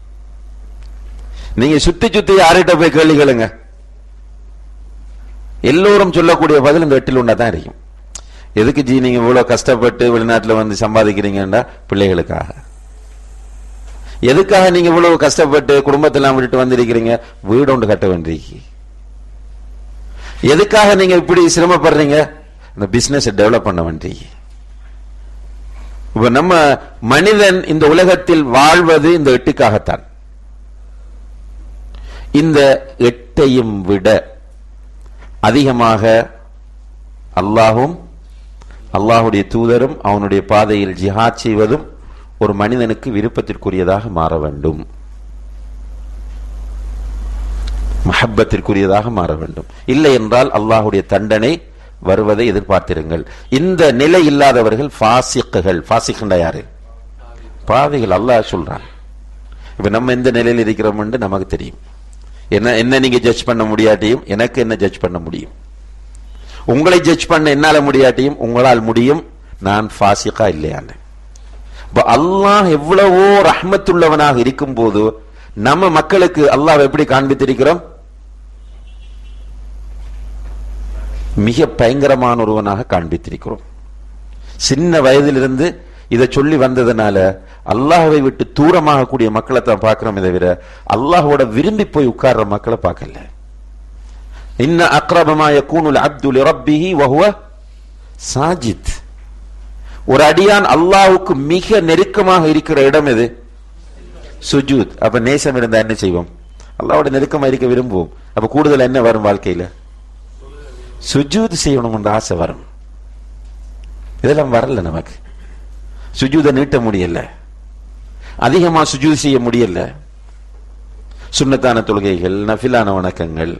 [SPEAKER 3] நீங்க சுத்தி சுத்தி யார்கிட்ட போய் கேள்வி கேளுங்க எல்லோரும் சொல்லக்கூடிய பதில் இந்த எட்டில் ஒன்றா தான் இருக்கும் எதுக்கு ஜி நீங்க இவ்வளவு கஷ்டப்பட்டு வெளிநாட்டுல வந்து சம்பாதிக்கிறீங்கன்னா பிள்ளைகளுக்காக எதுக்காக நீங்க இவ்வளவு கஷ்டப்பட்டு குடும்பத்தெல்லாம் விட்டுட்டு வந்திருக்கிறீங்க வீடு ஒன்று கட்ட வேண்டியிருக்கு எதுக்காக நீங்க இப்படி சிரமப்படுறீங்க இந்த பிசினஸ் டெவலப் பண்ண வேண்டியிருக்கு இப்ப நம்ம மனிதன் இந்த உலகத்தில் வாழ்வது இந்த எட்டுக்காகத்தான் இந்த எட்டையும் விட அதிகமாக அல்லாஹும் அல்லாஹுடைய தூதரும் அவனுடைய பாதையில் ஜிஹாத் செய்வதும் ஒரு மனிதனுக்கு விருப்பத்திற்குரியதாக மாற வேண்டும் மஹப்பத்திற்குரியதாக மாற வேண்டும் இல்லை என்றால் அல்லாஹுடைய தண்டனை வருவதை எதிர்பார்த்திருங்கள் இந்த நிலை இல்லாதவர்கள் பாசிக்குகள் பாசிக்கண்டா யாரு பாவிகள் அல்லாஹ் சொல்றான் இப்ப நம்ம எந்த நிலையில் இருக்கிறோம் என்று நமக்கு தெரியும் என்ன என்ன நீங்க ஜட்ஜ் பண்ண முடியாட்டியும் எனக்கு என்ன ஜட்ஜ் பண்ண முடியும் உங்களை ஜட்ஜ் பண்ண என்னால முடியாட்டியும் உங்களால் முடியும் நான் பாசிக்கா இல்லையான்னு இப்ப அல்லாஹ் எவ்வளவோ ரஹ்மத்துள்ளவனாக இருக்கும் போது நம்ம மக்களுக்கு அல்லாஹ் எப்படி காண்பித்திருக்கிறோம் மிக பயங்கரமான ஒருவனாக காண்பித்திருக்கிறோம் சின்ன வயதிலிருந்து இதை சொல்லி வந்ததுனால அல்லாஹ்வை விட்டு தூரமாக கூடிய மக்களை தான் பார்க்கிறோமே தவிர அல்லாஹோட விரும்பி போய் உட்கார்ற மக்களை பார்க்கல இன்ன அக்ரபமா யகூனுல் அப்து லிரப்பிஹி வஹுவ சாஜித் ஒரு அடியான் அல்லாஹ்வுக்கு மிக நெருக்கமாக இருக்கிற இடம் எது சுஜூத் அப்ப நேசம் இருந்தா என்ன செய்வோம் அல்லாஹ்வோட நெருக்கமா இருக்க விரும்புவோம் அப்ப கூடுதல் என்ன வரும் வாழ்க்கையில சுஜூத் செய்யணும் என்ற ஆசை வரும் இதெல்லாம் வரல நமக்கு சுஜூத நீட்ட முடியல அதிகமா சுஜூத் செய்ய முடியல சுண்ணத்தான தொழுகைகள் நஃபிலான வணக்கங்கள்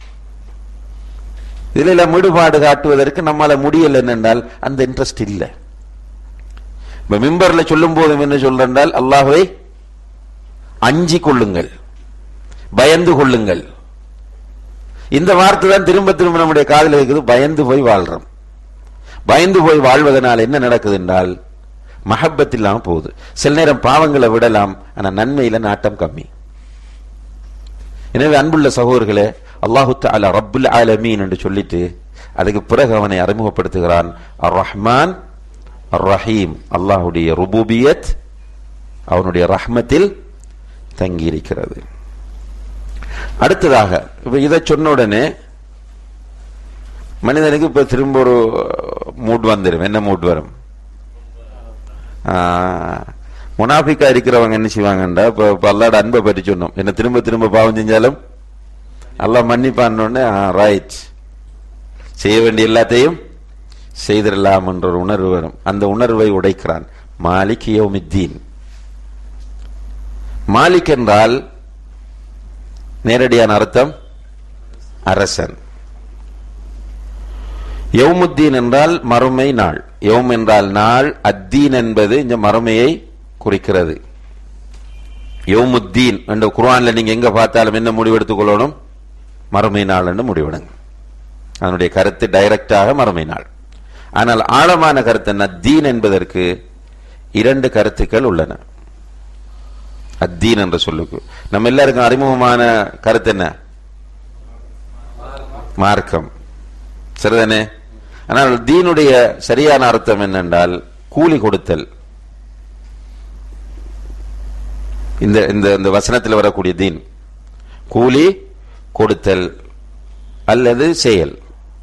[SPEAKER 3] இதுல எல்லாம் ஈடுபாடு காட்டுவதற்கு நம்மால முடியல என்னென்றால் அந்த இன்ட்ரெஸ்ட் இல்லை இப்ப மிம்பர்ல சொல்லும் போதும் என்ன சொல்றால் அல்லாஹ்வை அஞ்சி கொள்ளுங்கள் பயந்து கொள்ளுங்கள் இந்த வார்த்தை தான் திரும்ப திரும்ப நம்முடைய காதில் இருக்குது பயந்து போய் வாழ்றோம் பயந்து போய் வாழ்வதனால் என்ன நடக்குது என்றால் மஹப்பத் இல்லாம போகுது சில நேரம் பாவங்களை விடலாம் ஆனா நன்மையில நாட்டம் கம்மி எனவே அன்புள்ள சகோதரர்களே அல்லாஹு தாலா ரப்புல் ஆலமீன் என்று சொல்லிட்டு அதுக்கு பிறகு அவனை அறிமுகப்படுத்துகிறான் அர் ரஹ்மான் அர் ரஹீம் அல்லாஹுடைய ருபூபியத் அவனுடைய ரஹ்மத்தில் தங்கியிருக்கிறது அடுத்ததாக இப்ப இதை சொன்ன உடனே மனிதனுக்கு இப்ப திரும்ப ஒரு மூட் வந்துடும் என்ன மூட் வரும் முனாஃபிக்கா இருக்கிறவங்க என்ன செய்வாங்கண்டா இப்ப இப்ப அல்லாட அன்பை பற்றி சொன்னோம் என்ன திரும்ப திரும்ப பாவம் செஞ்சாலும் அல்லாஹ் மன்னிப்பான்னு ரைட் செய்ய வேண்டிய எல்லாத்தையும் செய்திடலாம் என்ற ஒரு உணர்வு வரும் அந்த உணர்வை உடைக்கிறான் மாலிக் யோமித்தீன் மாலிக் என்றால் நேரடியான அர்த்தம் அரசன் யௌமுத்தீன் என்றால் மறுமை நாள் யௌம் என்றால் நாள் அத்தீன் என்பது இந்த மறுமையை குறிக்கிறது யௌமுத்தீன் என்ற குர்ஆன்ல நீங்க எங்க பார்த்தாலும் என்ன முடிவெடுத்துக் கொள்ளணும் மறுமை நாள் என்று முடிவெடுங்க அதனுடைய கருத்து டைரக்டாக மறுமை நாள் ஆனால் ஆழமான கருத்து என்ன தீன் என்பதற்கு இரண்டு கருத்துக்கள் உள்ளன அத்தீன் என்ற சொல்லுக்கு நம்ம எல்லாருக்கும் அறிமுகமான கருத்து என்ன மார்க்கம் சரிதானே ஆனால் தீனுடைய சரியான அர்த்தம் என்னென்றால் கூலி கொடுத்தல் இந்த இந்த இந்த வசனத்தில் வரக்கூடிய தீன் கூலி கொடுத்தல் அல்லது செயல்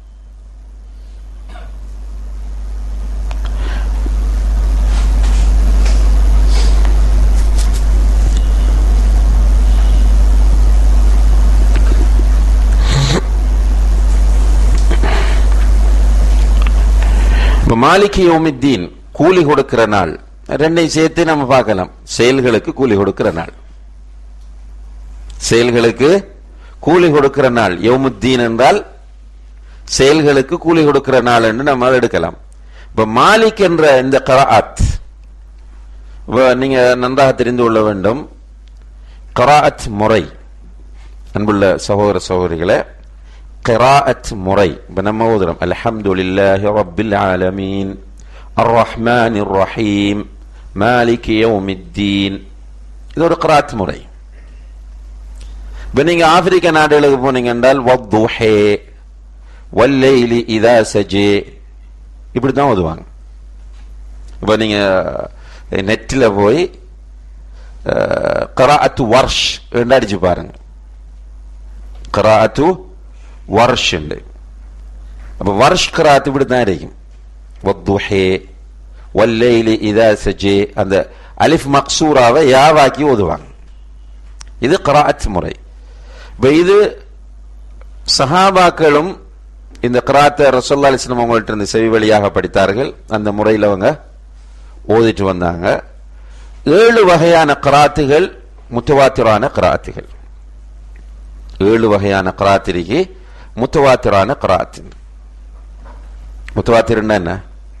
[SPEAKER 3] இப்ப மாலிகி யோமித்தீன் கூலி கொடுக்கிற நாள் ரெண்டையும் சேர்த்து நம்ம பார்க்கலாம் செயல்களுக்கு கூலி கொடுக்கிற நாள் செயல்களுக்கு கூலி கொடுக்கிற நாள் யோமுத்தீன் என்றால் செயல்களுக்கு கூலி கொடுக்கிற நாள் என்று நம்ம அதை எடுக்கலாம் இப்ப மாலிக் என்ற இந்த கராத் நீங்க நன்றாக தெரிந்து கொள்ள வேண்டும் கராத் முறை அன்புள்ள சகோதர சகோதரிகளே கிராஅத் முறை இப்ப நம்ம ஓதுறோம் அல்ஹம்துலில்லாஹி ரப்பில் ஆலமீன் அர்ரஹ்மானிர் ரஹீம் மாலிகி யௌமித்தீன் இது ஒரு கிராத் முறை இப்ப நீங்க ஆப்பிரிக்க நாடுகளுக்கு போனீங்க என்றால் வத்துஹே வல்லைலி இதா சஜே இப்படித்தான் ஓதுவாங்க இப்ப நீங்க நெட்டில் போய் கராஅத்து வர்ஷ் என்று அடிச்சு பாருங்க கராஅத்து വർഷ് ഉണ്ട് അപ്പൊ വർഷ് ഖറാത്ത് ഇവിടെ നിന്നായിരിക്കും വദ്ദുഹേ വല്ലയില് ഇതാ സജേ அந்த அலிஃப் மக்சூராவை யாவாக்கி ஓதுவாங்க இது கராத் முறை இப்ப இது சஹாபாக்களும் இந்த கராத்தை ரசோல்லா அலிஸ்லாம் அவங்கள்ட்ட இருந்து செவி வழியாக படித்தார்கள் அந்த முறையில் அவங்க ஓதிட்டு வந்தாங்க ஏழு வகையான கராத்துகள் முத்தவாத்திரான கராத்துகள் ஏழு வகையான கராத்திரிக்கு முத்தவாத்திரான கராத் முத்தவாத்திரன்னா என்ன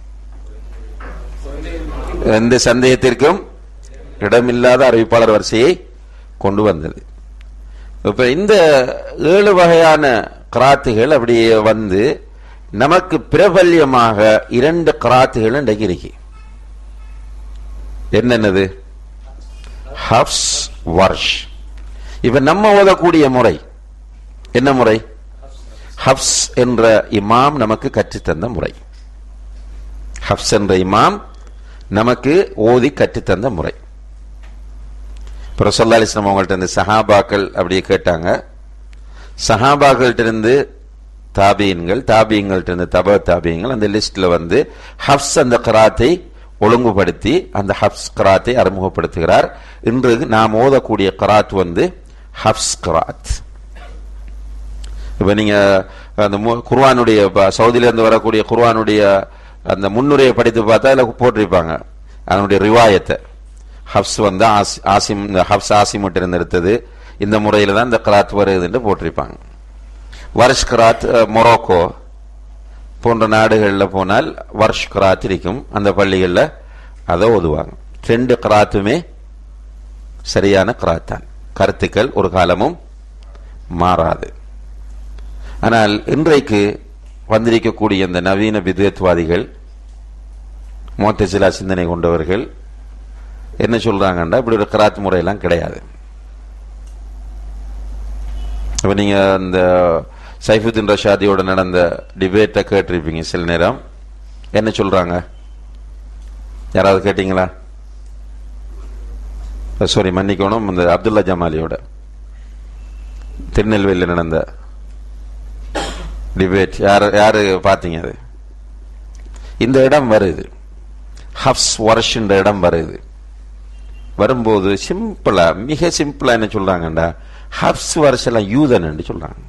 [SPEAKER 3] எந்த சந்தேகத்திற்கும் இடமில்லாத அறிவிப்பாளர் வரிசையை கொண்டு வந்தது இப்ப இந்த ஏழு வகையான கராத்துகள் அப்படியே வந்து நமக்கு பிரபல்யமாக இரண்டு கராத்துகள் இன்றைக்கு இருக்கு என்னென்னது ஹப்ஸ் வர்ஷ் இப்ப நம்ம ஓதக்கூடிய முறை என்ன முறை ஹப்ஸ் என்ற இமாம் நமக்கு கற்றுத்தந்த முறை ஹப்ஸ் என்ற இமாம் நமக்கு ஓதி கற்றுத்தந்த முறை பிரசல்லா அலிஸ்லாம் அவங்கள்ட்ட இருந்து சஹாபாக்கள் அப்படியே கேட்டாங்க சஹாபாக்கள்ட்ட இருந்து தாபியன்கள் தாபியங்கள்ட்ட இருந்து தப தாபியங்கள் அந்த லிஸ்ட்ல வந்து ஹப்ஸ் அந்த கராத்தை ஒழுங்குபடுத்தி அந்த ஹப்ஸ் கராத்தை அறிமுகப்படுத்துகிறார் இன்று நாம் ஓதக்கூடிய கராத் வந்து ஹப்ஸ் கராத் இப்ப நீங்க அந்த குர்வானுடைய சவுதியில இருந்து வரக்கூடிய குர்வானுடைய அந்த முன்னுரையை படித்து பார்த்தா அதுல போட்டிருப்பாங்க அதனுடைய ரிவாயத்தை ஹப்ஸ் வந்து ஆசிம் ஹப்ஸ் ஆசிம் மட்டும் எடுத்தது இந்த முறையில தான் இந்த கராத் வருதுன்னு போட்டிருப்பாங்க வருஷ் கராத் மொரோக்கோ போன்ற நாடுகளில் போனால் வருஷ் கராத் இருக்கும் அந்த பள்ளிகளில் அதை ஓதுவாங்க ரெண்டு கராத்துமே சரியான கராத் தான் கருத்துக்கள் ஒரு காலமும் மாறாது ஆனால் இன்றைக்கு வந்திருக்கக்கூடிய இந்த நவீன விதத்வாதிகள் மோத்தசிலா சிந்தனை கொண்டவர்கள் என்ன சொல்றாங்கன்னா இப்படி ஒரு கராத் முறையெல்லாம் கிடையாது இப்ப நீங்க இந்த சைஃபுத்தீன் ரஷாதியோட நடந்த டிபேட்டை கேட்டிருப்பீங்க சில நேரம் என்ன சொல்றாங்க யாராவது கேட்டீங்களா சாரி மன்னிக்கணும் இந்த அப்துல்லா ஜமாலியோட திருநெல்வேலியில் நடந்த டிபேட் யார் யாரு பார்த்தீங்க அது இந்த இடம் வருது ஹப்ஸ் வருஷன்ற இடம் வருது வரும்போது சிம்பிளா மிக சிம்பிளா என்ன சொல்றாங்கடா ஹப்ஸ் வருஷம் யூதன் சொல்றாங்க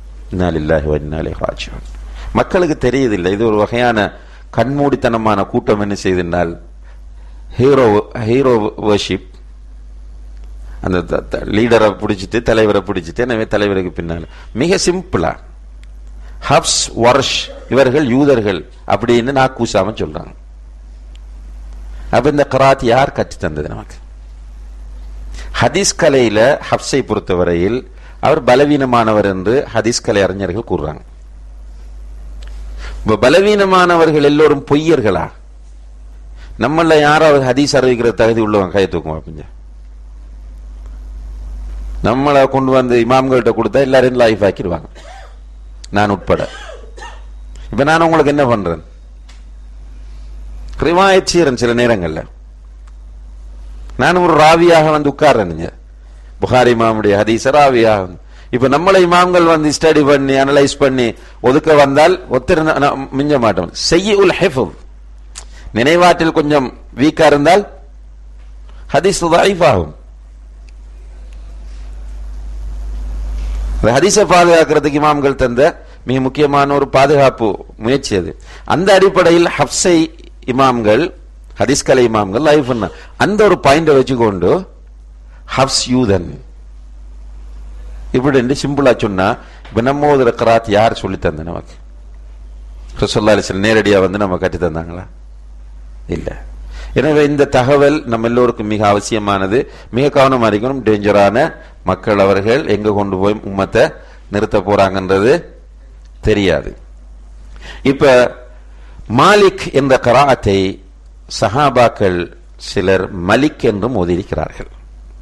[SPEAKER 3] மக்களுக்கு தெரியுதில்லை இது ஒரு வகையான கண்மூடித்தனமான கூட்டம் என்ன செய்திருந்தால் ஹீரோ ஹீரோ வர்ஷிப் அந்த லீடரை பிடிச்சிட்டு தலைவரை பிடிச்சிட்டு எனவே தலைவருக்கு பின்னால் மிக சிம்பிளா ஹப்ஸ் வர்ஷ் இவர்கள் யூதர்கள் அப்படின்னு நான் கூசாம சொல்றாங்க அப்ப இந்த கராத் யார் கற்று தந்தது நமக்கு ஹதீஸ் கலையில ஹப்ஸை பொறுத்தவரையில் அவர் பலவீனமானவர் என்று ஹதீஸ் கலை அறிஞர்கள் கூறுறாங்க பலவீனமானவர்கள் எல்லோரும் பொய்யர்களா நம்மள யாராவது ஹதீஸ் அறிவிக்கிற தகுதி உள்ளவங்க கையை தூக்கும் அப்படிங்க நம்மளை கொண்டு வந்து இமாம்கள்ட்ட கொடுத்தா எல்லாரையும் லைஃப் ஆக்கிடுவாங்க நான் உட்பட இப்ப நான் உங்களுக்கு என்ன பண்றேன் ரிவாயத் செய்யறேன் சில நேரங்கள்ல நான் ஒரு ராவியாக வந்து உட்கார்றேன் நீங்க புகாரி இமாமுடைய ஹதீஸ ராவியாக வந்து. இப்ப நம்மளை இமாம்கள் வந்து ஸ்டடி பண்ணி அனலைஸ் பண்ணி ஒதுக்க வந்தால் ஒத்தர் ந- ந- மிஞ்ச மாட்டோம் செய்யுல் ஹிஃபுல் நினைவாற்றில் கொஞ்சம் வீக்கா இருந்தால் ஹதீஸ் ضعيف ஆகும் அந்த ஹதீஸை பாதுகாக்கிறதுக்கு இமாம்கள் தந்த மிக முக்கியமான ஒரு பாதுகாப்பு முயற்சி அது அந்த அடிப்படையில் ஹப்ஸை இமாம்கள் ஹதீஸ் கலை இமாம்கள் லைஃப் அந்த ஒரு பாயிண்ட வச்சுக்கொண்டு ஹப்ஸ் யூதன் இப்படி சிம்பிளா சொன்னா இப்ப நம்ம ஓதுற கராத் யார் சொல்லி தந்த நமக்கு ரசோல்லா அலிஸ்லாம் நேரடியா வந்து நம்ம கட்டி தந்தாங்களா இல்ல எனவே இந்த தகவல் நம்ம எல்லோருக்கும் மிக அவசியமானது மிக கவனமா இருக்கணும் டேஞ்சரான மக்கள் அவர்கள் எங்க கொண்டு போய் உம்மத்தை நிறுத்த போறாங்கன்றது தெரியாது இப்ப மாலிக் என்ற கராத்தை சஹாபாக்கள் சிலர் மலிக் என்றும் ஓதியிருக்கிறார்கள்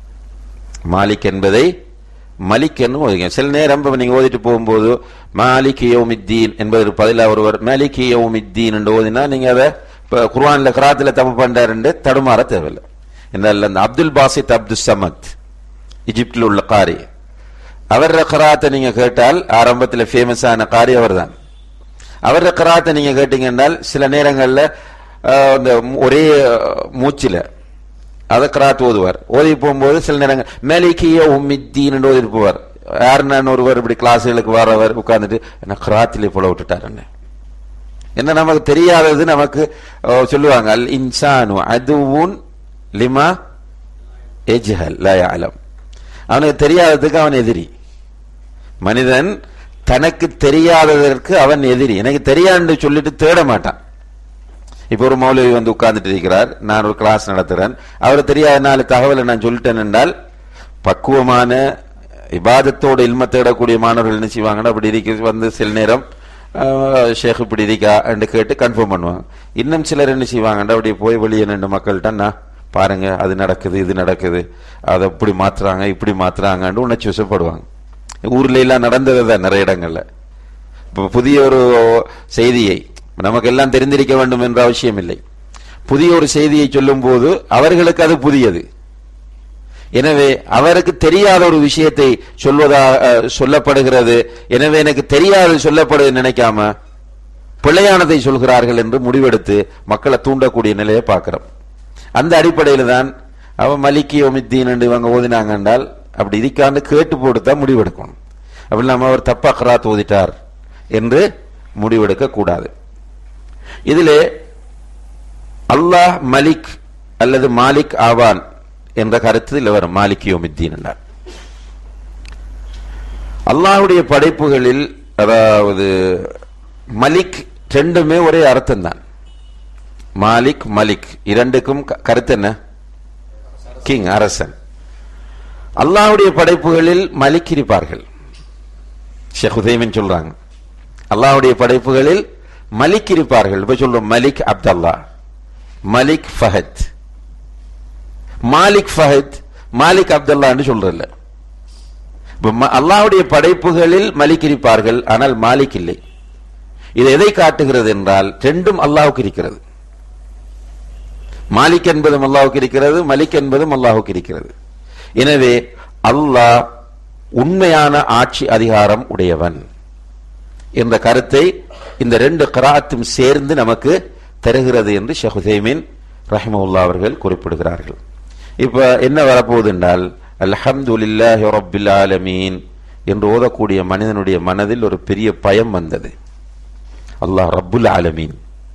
[SPEAKER 3] மாலிக் என்பதை மலிக் என்றும் ஓதுங்க சில நேரம் இப்ப நீங்க ஓதிட்டு போகும்போது மாலிக் யௌமித்தீன் என்பதற்கு பதிலாக ஒருவர் மாலிக் யௌமித்தீன் என்று ஓதினா நீங்க அதை இப்ப குர்ஆன்ல கராத்துல தப்பு பண்றாருன்னு தடுமாற தேவையில்லை என்றால் அந்த அப்துல் பாசித் அப்துல் சமத் இஜிப்தில் உள்ள காரி அவர கராத்தை நீங்க கேட்டால் ஆரம்பத்தில் ஃபேமஸான காரி அவர்தான் அவர கராத்தை நீங்க கேட்டீங்கன்னால் சில நேரங்கள்ல அஹ், அந்த ஒரே மூச்சில அதை கராத் ஓதுவார் ஓதி போகும்போது சில நேரங்கள் மேலிக்கிய உம்மித்தீன் ஓதி போவார் யாருன்னு ஒருவர் இப்படி கிளாஸுகளுக்கு வரவர் உட்கார்ந்துட்டு என்ன கராத்திலே போல விட்டுட்டாருன்னு என்ன நமக்கு தெரியாதது நமக்கு அஹ், சொல்லுவாங்க அல் இன்சானு அதுவும் லிமா எஜ்ஹல் லா யஅலம் அவனுக்கு தெரியாததுக்கு அவன் எதிரி மனிதன் தனக்கு தெரியாததற்கு அவன் எதிரி எனக்கு தெரியாதுன்னு சொல்லிட்டு தேட மாட்டான் இப்ப ஒரு மௌலவி வந்து உட்கார்ந்துட்டு இருக்கிறார் நான் ஒரு கிளாஸ் நடத்துறேன் அவர் தெரியாத நாலு தகவலை நான் சொல்லிட்டேன் என்றால் பக்குவமான இபாதத்தோட இல்ம தேடக்கூடிய மாணவர்கள் என்ன செய்வாங்கன்னா அப்படி இருக்க வந்து சில நேரம் ஆஹ், ஷேக் இப்படி இருக்கா என்று கேட்டு கன்ஃபார்ம் பண்ணுவாங்க இன்னும் சிலர் என்ன செய்வாங்கன்னா அப்படி போய் வெளியே நின்று மக்கள்கிட்ட நான் பாருங்க அது நடக்குது இது நடக்குது அதை இப்படி மாத்துறாங்க இப்படி மாத்துறாங்கன்னு உணர்ச்சி வசப்படுவாங்க ஊர்ல எல்லாம் நடந்தது தான் நிறைய இடங்கள்ல இப்ப புதிய ஒரு செய்தியை நமக்கு எல்லாம் தெரிந்திருக்க வேண்டும் என்ற அவசியம் இல்லை புதிய ஒரு செய்தியை சொல்லும் போது அவர்களுக்கு அது புதியது எனவே அவருக்கு தெரியாத ஒரு விஷயத்தை சொல்வதா அஹ், சொல்லப்படுகிறது எனவே எனக்கு தெரியாது சொல்லப்படுது நினைக்காம பிழையானதை சொல்கிறார்கள் என்று முடிவெடுத்து மக்களை தூண்டக்கூடிய நிலையை பார்க்கிறோம் அந்த அடிப்படையில் தான் அவன் மலிக்கி ஒமித்தீன் என்று இவங்க ஓதினாங்க என்றால் அப்படி இதுக்காண்டு கேட்டு போட்டு தான் முடிவெடுக்கணும் அப்படி இல்லாம அவர் தப்பா கராத் ஓதிட்டார் என்று முடிவெடுக்க கூடாது இதிலே அல்லாஹ் மலிக் அல்லது மாலிக் ஆவான் என்ற கருத்தில் வரும் மாலிக் யோமித்தீன் என்றார் அல்லாஹ்வுடைய படைப்புகளில் அதாவது மலிக் ரெண்டுமே ஒரே அர்த்தம் தான் மாலிக் மலிக் இரண்டுக்கும் க- கருத்து என்ன கிங் அரசன் அல்லாஹ்வுடைய படைப்புகளில் மலிக் இருப்பார்கள் ஷேக் உதைமின் சொல்றாங்க அல்லாஹ்வுடைய படைப்புகளில் மலிக் இருப்பார்கள் இப்ப சொல்றோம் மலிக் அப்தல்லா மலிக் ஃபஹத் மாலிக் ஃபஹத் மாலிக் அப்துல்லான்னு சொல்றல இப்ப ம- அல்லாஹ்வுடைய படைப்புகளில் மலிக் இருப்பார்கள் ஆனால் மாலிக் இல்லை இது எதை காட்டுகிறது என்றால் ரெண்டும் அல்லாஹ்வுக்கு இருக்கிறது மாலிக் என்பதும் அல்லாஹ்வுக்கு இருக்கிறது மலிக் என்பதும் அல்லாஹ்வுக்கு இருக்கிறது எனவே அல்லாஹ் உண்மையான ஆட்சி அதிகாரம் உடையவன் என்ற கருத்தை இந்த ரெண்டு கராத்தும் சேர்ந்து நமக்கு தருகிறது என்று ஷேக் ஹுசைமின் ரஹிமவுல்லா அவர்கள் குறிப்பிடுகிறார்கள் இப்ப என்ன வரப்போகுது என்றால் அல்ஹம்துலில்லாஹி ரப்பில் ஆலமீன் என்று ஓதக்கூடிய மனிதனுடைய மனதில் ஒரு பெரிய பயம் வந்தது அல்லாஹ் ரப்புல் ஆலமீன்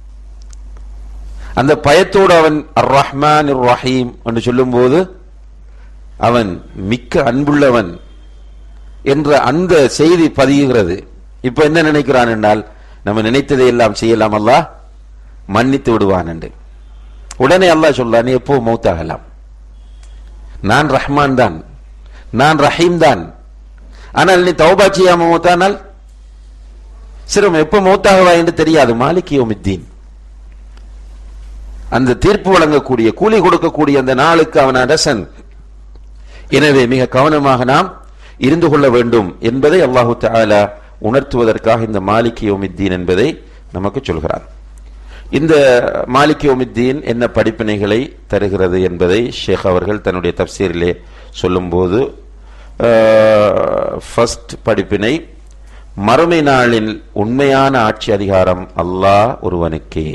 [SPEAKER 3] அந்த பயத்தோடு அவன் அர் ரஹ்மான் ரஹீம் என்று சொல்லும்போது அவன் மிக்க அன்புள்ளவன் என்ற அந்த செய்தி பதியுகிறது இப்ப என்ன நினைக்கிறான் என்றால் நம்ம நினைத்ததை எல்லாம் செய்யலாம் அல்லாஹ் மன்னித்து விடுவான் என்று உடனே அல்லாஹ் சொல்றான் நீ எப்போ மௌத்தாகலாம் நான் ரஹ்மான் தான் நான் ரஹீம் தான் ஆனால் நீ தௌபா செய்யாம மௌத்தானால் சிரம் எப்ப மௌத்தாகவா என்று தெரியாது மாலிக் யோமித்தீன் அந்த தீர்ப்பு வழங்கக்கூடிய கூலி கொடுக்கக்கூடிய அந்த நாளுக்கு அவன் அரசன் எனவே மிக கவனமாக நாம் இருந்து கொள்ள வேண்டும் என்பதை அல்லாஹு தஆலா உணர்த்துவதற்காக இந்த மாலிக் யோமித்தீன் என்பதை நமக்கு சொல்கிறார் இந்த மாலிக் யோமித்தீன் என்ன படிப்பினைகளை தருகிறது என்பதை ஷேக் அவர்கள் தன்னுடைய தப்சீரிலே சொல்லும்போது ஃபர்ஸ்ட் படிப்பினை மறுமை நாளில் உண்மையான ஆட்சி அதிகாரம் அல்லாஹ் ஒருவனுக்கே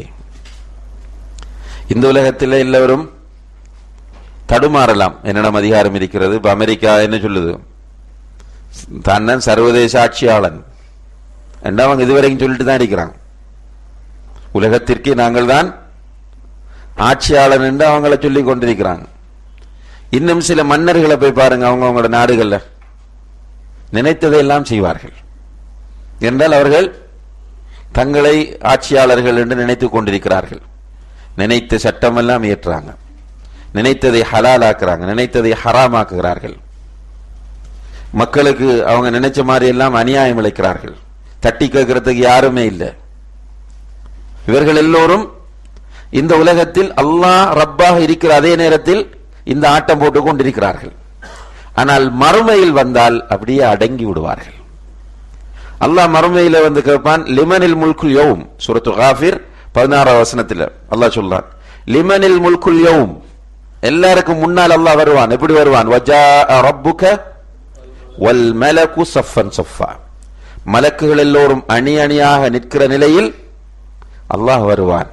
[SPEAKER 3] இந்த உலகத்தில் எல்லாரும் தடுமாறலாம் என்னிடம் அதிகாரம் இருக்கிறது இப்ப அமெரிக்கா என்ன சொல்லுது தன்னன் சர்வதேச ஆட்சியாளன் என்று அவங்க இதுவரைக்கும் சொல்லிட்டு தான் இருக்கிறாங்க உலகத்திற்கே நாங்கள் தான் ஆட்சியாளன் என்று அவங்கள சொல்லி கொண்டிருக்கிறாங்க இன்னும் சில மன்னர்களை போய் பாருங்க அவங்க அவங்களோட நாடுகள்ல நினைத்ததை எல்லாம் செய்வார்கள் என்றால் அவர்கள் தங்களை ஆட்சியாளர்கள் என்று நினைத்துக் கொண்டிருக்கிறார்கள் நினைத்த சட்டமெல்லாம் இயற்றுறாங்க நினைத்ததை ஹலாலாக்குறாங்க நினைத்ததை ஹராமாக்குகிறார்கள் மக்களுக்கு அவங்க நினைச்ச மாதிரி எல்லாம் அநியாயம் இழைக்கிறார்கள் தட்டி கேட்கறதுக்கு யாருமே இல்லை இவர்கள் எல்லோரும் இந்த உலகத்தில் அல்லாஹ் ரப்பாக இருக்கிற அதே நேரத்தில் இந்த ஆட்டம் போட்டுக் கொண்டிருக்கிறார்கள் ஆனால் மறுமையில் வந்தால் அப்படியே அடங்கி விடுவார்கள் அல்லாஹ் மறுமையில வந்து கேட்பான் லிமனில் முல்குல் யவும் சூரத்து காஃபிர் பதினாறாம் வசனத்தில் அல்லாஹ் சொல்றான் லிமனில் முல்குல் யவும் எல்லாருக்கும் முன்னால் அல்லாஹ் வருவான் எப்படி வருவான் வஜா ரப்புக வல் மலகு சஃபன் சஃபா மலக்குகள் எல்லோரும் அணி அணியாக நிற்கிற நிலையில் அல்லாஹ் வருவான்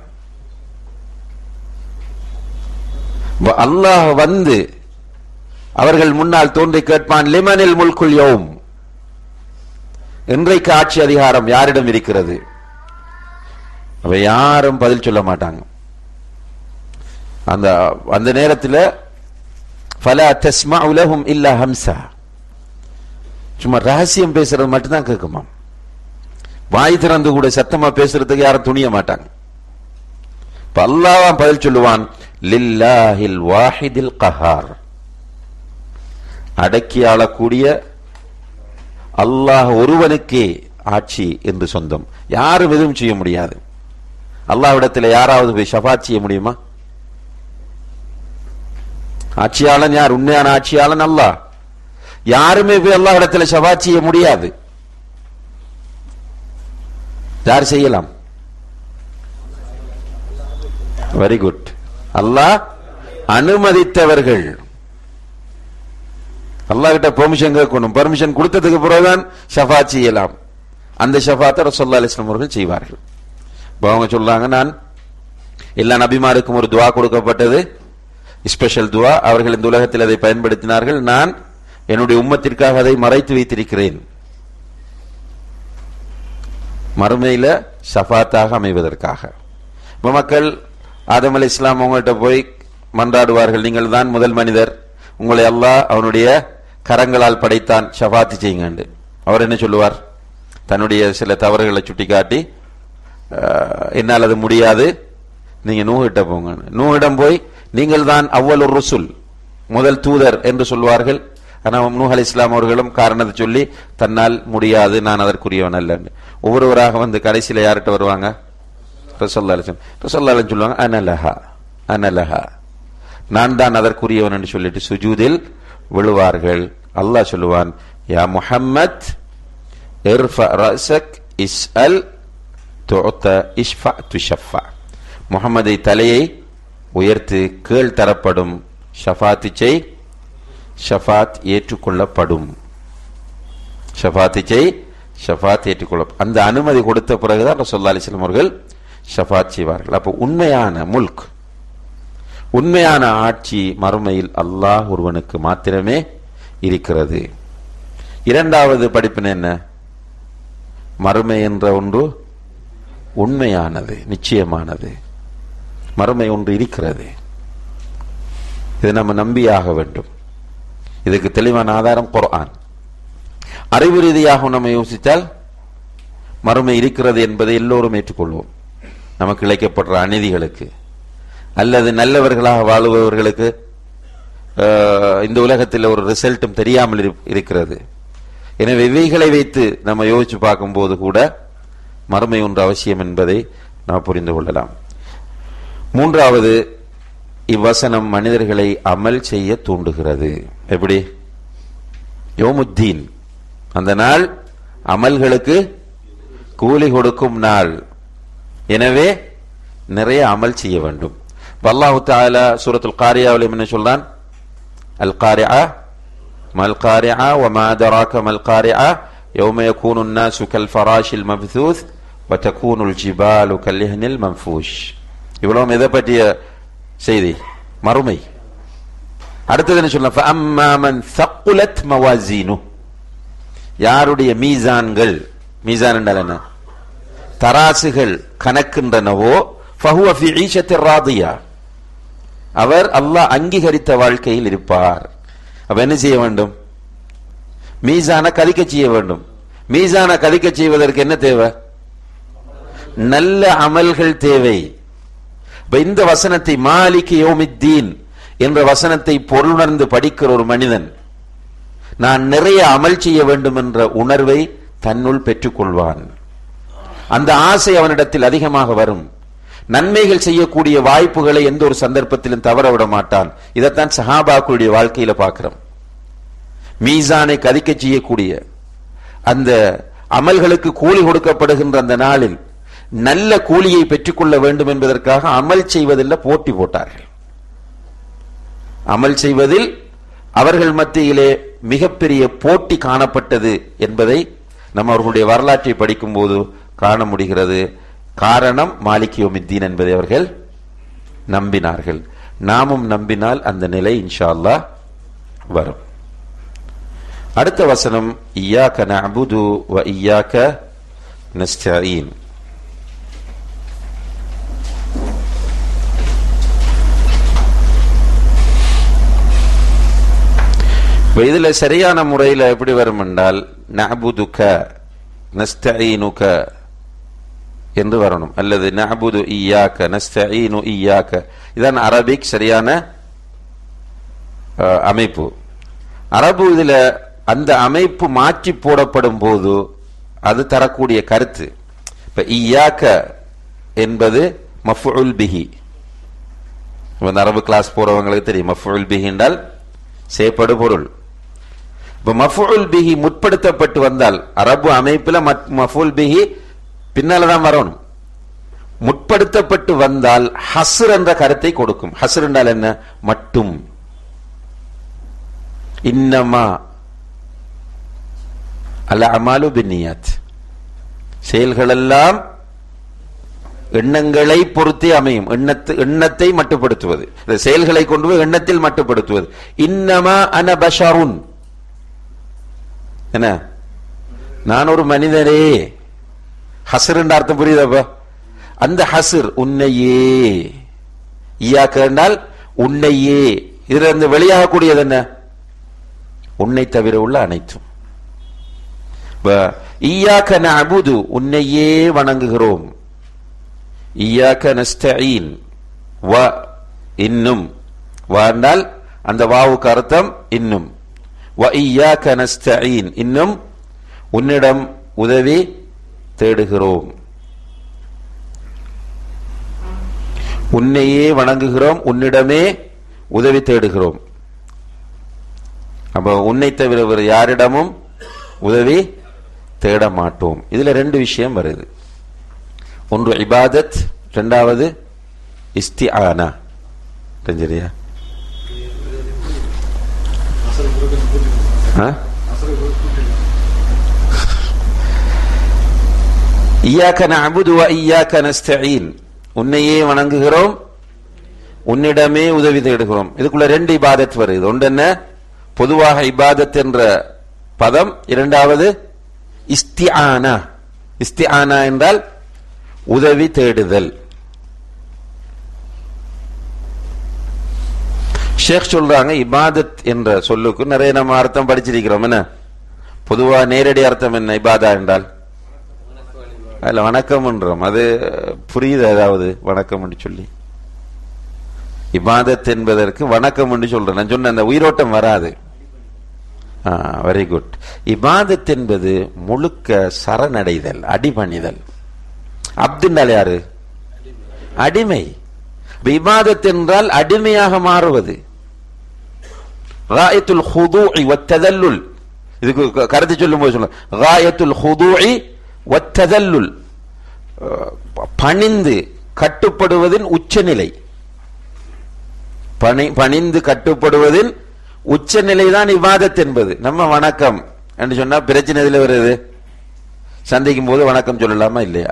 [SPEAKER 3] வ- அல்லாஹ் வந்து அவர்கள் முன்னால் தோன்றி கேட்பான் லிமனில் முல்குல் யவும் இன்றைக்கு ஆட்சி அதிகாரம் யாரிடம் இருக்கிறது அவ யாரும் பதில் சொல்ல மாட்டாங்க அந்த அந்த நேரத்தில் ஃபலா தஸ்மஉ லஹும் இல்லா ஹம்சா சும்மா ரகசியம் பேசுறது மட்டும்தான் கேட்குமா வாய் திறந்து கூட சத்தமா பேசுறதுக்கு யாரும் துணிய மாட்டாங்க இப்ப அல்லாஹ் பதில் சொல்லுவான் லில்லாஹில் வாஹிதில் கஹார் அடக்கி ஆளக்கூடிய அல்லாஹ் ஒருவனுக்கே ஆட்சி என்று சொந்தம் யாரும் எதுவும் செய்ய முடியாது அல்லாஹ்விடத்தில் யாராவது போய் ஷஃபாத் செய்ய முடியுமா ஆட்சியாளன் யார் உண்மையான ஆட்சியாளன் அல்லாஹ் யாருமே போய் அல்லாஹ்விடத்தில் ஷஃபாத் செய்ய முடியாது யார் செய்யலாம் வெரி குட் அல்லாஹ் அனுமதித்தவர்கள் அல்லாஹ் கிட்ட பெர்மிஷன் கேட்கணும் பெர்மிஷன் கொடுத்ததுக்கு பிறகுதான் ஷஃபாத் செய்யலாம் அந்த ஷஃபாத்தை ரசோல்லா அலிஸ்லாம் அவர்கள் செய்வார்கள் இப்ப அவங்க சொல்றாங்க நான் எல்லா நபிமாருக்கும் ஒரு துவா கொடுக்கப்பட்டது ஸ்பெஷல் துவா அவர்கள் இந்த உலகத்தில் அதை பயன்படுத்தினார்கள் நான் என்னுடைய உம்மத்திற்காக அதை மறைத்து வைத்திருக்கிறேன் மறுமையில ஷஃபாத்தாக அமைவதற்காக இப்ப மக்கள் ஆதம் அலி இஸ்லாம் அவங்கள்ட்ட போய் மன்றாடுவார்கள் நீங்கள் தான் முதல் மனிதர் உங்களை அல்லாஹ் அவனுடைய கரங்களால் படைத்தான் ஷஃபாத்து செய்யுங்கண்டு அவர் என்ன சொல்லுவார் தன்னுடைய சில தவறுகளை சுட்டிக்காட்டி "அஹ், என்னால் அது முடியாது நீங்க நூகிட்ட போங்க நூகிடம் போய் நீங்கள் தான் அவ்வளவு ருசுல் முதல் தூதர் என்று சொல்வார்கள் ஆனால் நூஹ் அலி இஸ்லாம் அவர்களும் காரணத்தை சொல்லி தன்னால் முடியாது நான் அதற்குரியவன் அல்லன்னு ஒவ்வொருவராக வந்து கடைசியில யார்கிட்ட வருவாங்க ரசல்லா அலிஸ்லாம் ரசல்லா அலிஸ்லாம் சொல்லுவாங்க அனலஹா அனலஹா நான் தான் அதற்குரியவன் என்று சொல்லிட்டு சுஜூதில் விழுவார்கள் அல்லாஹ் சொல்லுவான் யா முஹம்மத் இர்ஃபா ரஸக் இஸ்அல் துஅத இஷ்ஃபா துஷஃபா முஹம்மதை தலையை உயர்த்து கீழ் தரப்படும் ஷஃபாத்தி செய் ஷஃபாத் ஏற்றுக்கொள்ளப்படும் ஷஃபாத்தி செய் ஷஃபாத் ஏற்றுக்கொள்ள அந்த அனுமதி கொடுத்த பிறகுதான் ரசோல்லா அலிஸ்லாம் அவர்கள் ஷஃபாத் செய்வார்கள் அப்போ உண்மையான முல்க் உண்மையான ஆட்சி மறுமையில் அல்லாஹ் ஒருவனுக்கு மாத்திரமே இருக்கிறது இரண்டாவது படிப்பின என்ன மறுமை என்ற ஒன்று உண்மையானது நிச்சயமானது மறுமை ஒன்று இருக்கிறது இது நம்ம நம்பியாக வேண்டும் இதுக்கு தெளிவான ஆதாரம் குர்ஆன் அறிவு ரீதியாக நம்ம யோசித்தால் மறுமை இருக்கிறது என்பதை எல்லோரும் ஏற்றுக்கொள்வோம் நமக்கு இழைக்கப்படுற அநீதிகளுக்கு அல்லது நல்லவர்களாக வாழுபவர்களுக்கு அஹ், இந்த உலகத்தில் ஒரு ரிசல்ட்டும் தெரியாமல் இரு- இருக்கிறது எனவே இவைகளை வைத்து நம்ம யோசிச்சு பார்க்கும்போது கூட மறுமை ஒன்று அவசியம் என்பதை நாம் புரிந்து கொள்ளலாம் மூன்றாவது இவ்வசனம் மனிதர்களை அமல் செய்ய தூண்டுகிறது எப்படி யோமுத்தீன் அந்த நாள் அமல்களுக்கு கூலி கொடுக்கும் நாள் எனவே நிறைய அமல் செய்ய வேண்டும் இப்ப அல்லாஹு தாலா சூரத்துல் காரியாவில் என்ன சொல்றான் அல் காரியா மல் காரியா وما أدراك ما القارعة يوم يكون الناس كالفراش المبثوث وتكون الجبال كالهن المنفوش இவ்வளவு எதை பற்றிய செய்தி மறுமை அடுத்தது என்ன சொல்லலாம் فأما من ثقلت موازينه யாருடைய மீசான்கள் மீசான் என்றால் என்ன தராசுகள் கணக்கின்றனவோ ஃபஹுவ ஃபி ஈஷத்திர் ராதியா அவர் அல்லாஹ் அங்கீகரித்த வாழ்க்கையில் இருப்பார் அப்ப என்ன செய்ய வேண்டும் மீசான கதிக்க செய்ய வேண்டும் மீசான கதிக்க செய்வதற்கு என்ன தேவை நல்ல அமல்கள் தேவை இப்ப இந்த வசனத்தை மாலிக் யோமித்தீன் என்ற வசனத்தை பொருளுணர்ந்து படிக்கிற ஒரு மனிதன் நான் நிறைய அமல் செய்ய வேண்டும் என்ற உணர்வை தன்னுள் பெற்றுக்கொள்வான் அந்த ஆசை அவனிடத்தில் அதிகமாக வரும் நன்மைகள் செய்யக்கூடிய வாய்ப்புகளை எந்த ஒரு சந்தர்ப்பத்திலும் தவற விட மாட்டான் இதைத்தான் சஹாபாக்களுடைய வாழ்க்கையில பார்க்கிறோம் மீசானை கதிக்க செய்யக்கூடிய அந்த அமல்களுக்கு கூலி கொடுக்கப்படுகின்ற அந்த நாளில் நல்ல கூலியை பெற்றுக்கொள்ள வேண்டும் என்பதற்காக அமல் செய்வதில் போட்டி போட்டார்கள் அமல் செய்வதில் அவர்கள் மத்தியிலே மிகப்பெரிய போட்டி காணப்பட்டது என்பதை நம்ம அவர்களுடைய வரலாற்றை படிக்கும்போது காண முடிகிறது காரணம் மாலிகியோமித்தீன் என்பதை அவர்கள் நம்பினார்கள் நாமும் நம்பினால் அந்த நிலை இன்ஷா அல்லாஹ் வரும் அடுத்த வசனம் இய்யாக்க நஅபுது வ இய்யாக்க நஸ்தஈன் இப்ப இதுல சரியான முறையில எப்படி வரும் என்றால் நஅபுதுக நஸ்தஈனுக என்று வரணும் அல்லது நஅபுது இய்யாக்க நஸ்தஈனு இய்யாக்க இதான் அரபிக் சரியான அஹ், அமைப்பு அரபு இதுல அந்த அமைப்பு மாற்றி போடப்படும் போது அது தரக்கூடிய கருத்து இப்ப இய்யாக்க என்பது மஃபுல் பிஹி இப்ப இந்த அரபு கிளாஸ் போறவங்களுக்கு தெரியும் மஃபுல் பிஹி என்றால் செய்யப்படு பொருள் இப்ப மஃபுல் பிஹி முற்படுத்தப்பட்டு வந்தால் அரபு அமைப்புல மஃபுல் பிஹி பின்னாலதான் வரணும் முற்படுத்தப்பட்டு வந்தால் ஹஸ்ர் என்ற கருத்தை கொடுக்கும் ஹஸ்ர் என்றால் என்ன மட்டும் இன்னமா அல்ல அமாலு பின்னியாத் செயல்களெல்லாம் எண்ணங்களை பொறுத்தே அமையும் எண்ணத்து எண்ணத்தை மட்டுப்படுத்துவது இந்த செயல்களை கொண்டு போய் எண்ணத்தில் மட்டுப்படுத்துவது இன்னமா அன பஷருன் என்ன நான் ஒரு மனிதரே ஹசர் என்ற அர்த்தம் புரியுதாப்பா அந்த ஹசர் உன்னையே ஈயாக்க என்றால் உன்னையே இதுல இருந்து வெளியாகக்கூடியது என்ன உன்னை தவிர உள்ள அனைத்தும் இப்ப ஈயாக்க நஅபுது உன்னையே வணங்குகிறோம் ஈயாக்க நஸ்தஈன் வ இன்னும் வ என்றால் அந்த வாவுக்கு அர்த்தம் இன்னும் வ ஈயாக்க நஸ்தஈன் இன்னும் உன்னிடம் உதவி தேடுகிறோம் உன்னையே வணங்குகிறோம் உன்னிடமே உதவி தேடுகிறோம் அப்ப உன்னை தவிர வேறு யாரிடமும் உதவி தேட மாட்டோம் இதுல ரெண்டு விஷயம் வருது ஒன்று இபாதத் இரண்டாவது இஸ்திஆனா தெரிஞ்சிரியா ஆ? இய்யாக்க நஅபுது வ இய்யாக்க நஸ்தஈன் உன்னையே வணங்குகிறோம் உன்னிடமே உதவி தேடுகிறோம் இதுக்குள்ள ரெண்டு இபாதத் வருது ஒன்று என்ன பொதுவாக இபாதத் என்ற பதம் இரண்டாவது இஸ்திஆனா இஸ்திஆனா என்றால் உதவி தேடுதல் ஷேக் சொல்றாங்க இபாதத் என்ற சொல்லுக்கு நிறைய நம்ம அர்த்தம் படிச்சிருக்கிறோம் என்ன பொதுவா நேரடி அர்த்தம் என்ன இபாதா என்றால் அதுல வணக்கம் என்றோம் அது புரியுது ஏதாவது வணக்கம் என்று சொல்லி இபாதத் என்பதற்கு வணக்கம் என்று சொல்றேன் நான் சொன்ன அந்த உயிரோட்டம் வராது வெரி குட் இபாதத் என்பது முழுக்க சரணடைதல் அடிபணிதல் அப்துன்னால் யாரு அடிமை இப்ப இபாதத் என்றால் அடிமையாக மாறுவது ராயத்துல் ஹுதூஇ வத்ததல்லுல் இதுக்கு க- கருத்து சொல்லும் போது சொல்ல காயத்துல் ஹுதூஇ வத்ததல்லுல் அஹ், பணிந்து கட்டுப்படுவதின் உச்சநிலை பணி பணிந்து கட்டுப்படுவதின் உச்சநிலை தான் இவாதத் என்பது நம்ம வணக்கம் என்று சொன்னா பிரச்சனை எதுல வருது சந்திக்கும் போது வணக்கம் சொல்லலாமா இல்லையா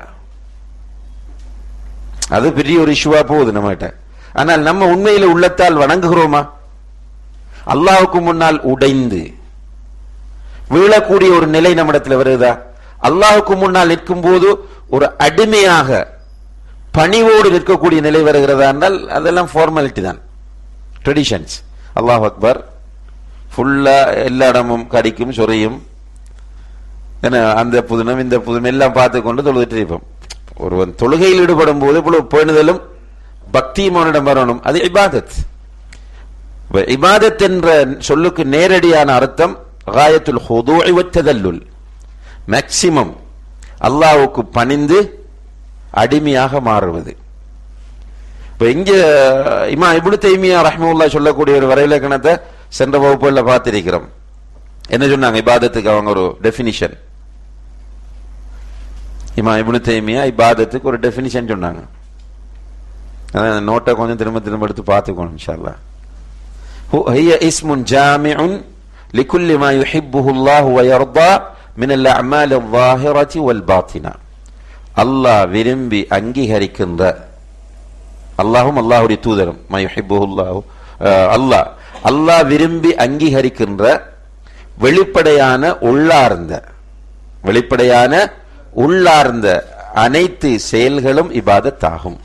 [SPEAKER 3] அது பெரிய ஒரு இஷ்யூவா போகுது நம்மகிட்ட ஆனால் நம்ம உண்மையில உள்ளத்தால் வணங்குகிறோமா அல்லாஹ்வுக்கு முன்னால் உடைந்து வீழக்கூடிய ஒரு நிலை நம்மிடத்தில் வருதா அல்லாஹ்வுக்கு முன்னால் நிற்கும் போது ஒரு அடிமையாக பணிவோடு நிற்கக்கூடிய நிலை வருகிறதா என்றால் அதெல்லாம் ஃபார்மாலிட்டி தான் ட்ரெடிஷன்ஸ் அல்லாஹ் அக்பர் ஃபுல்லா எல்லா இடமும் கடிக்கும் சொறையும் என்ன அந்த புதினம் இந்த புதினம் எல்லாம் பார்த்து கொண்டு தொழுதுட்டு இருப்போம் ஒருவன் தொழுகையில் ஈடுபடும் போது இவ்வளவு பேணுதலும் பக்தியும் அவனிடம் வரணும் அது இபாதத் இப்ப இபாதத் என்ற சொல்லுக்கு நேரடியான அர்த்தம் காயத்துல் ஹுதூஇ வத்ததல்லுல் மேக்சிமம் அல்லாஹ்வுக்கு பணிந்து அடிமையாக மாறுவது இப்ப இங்க இமா இப்னு தைமியா ரஹ்மத்துல்லாஹி சொல்லக்கூடிய ஒரு வரையிலக்கணத்தை சென்ற வகுப்புல பார்த்திருக்கிறோம் என்ன சொன்னாங்க இபாதத்துக்கு அவங்க ஒரு டெஃபினிஷன் இமா இப்னு தைமியா இபாதத்துக்கு ஒரு டெஃபினிஷன் சொன்னாங்க அதான் அந்த நோட்டை கொஞ்சம் திரும்ப திரும்ப எடுத்து பார்த்துக்கணும் இன்ஷா அல்லாஹ் هو- هي اسم جامع لكل ما يحبه الله ويرضى من الأعمال الظاهرة والباطنة الله விரும்பி அங்கீகரிக்கின்ற அல்லாஹும் அல்லாஹுடைய தூதரும் மா யுஹிப்புஹு அல்லாஹு அஹ், அல்லாஹ் அல்லாஹ் விரும்பி அங்கீகரிக்கின்ற வெளிப்படையான உள்ளார்ந்த வெளிப்படையான உள்ளார்ந்த அனைத்து செயல்களும் இபாதத்தாகும்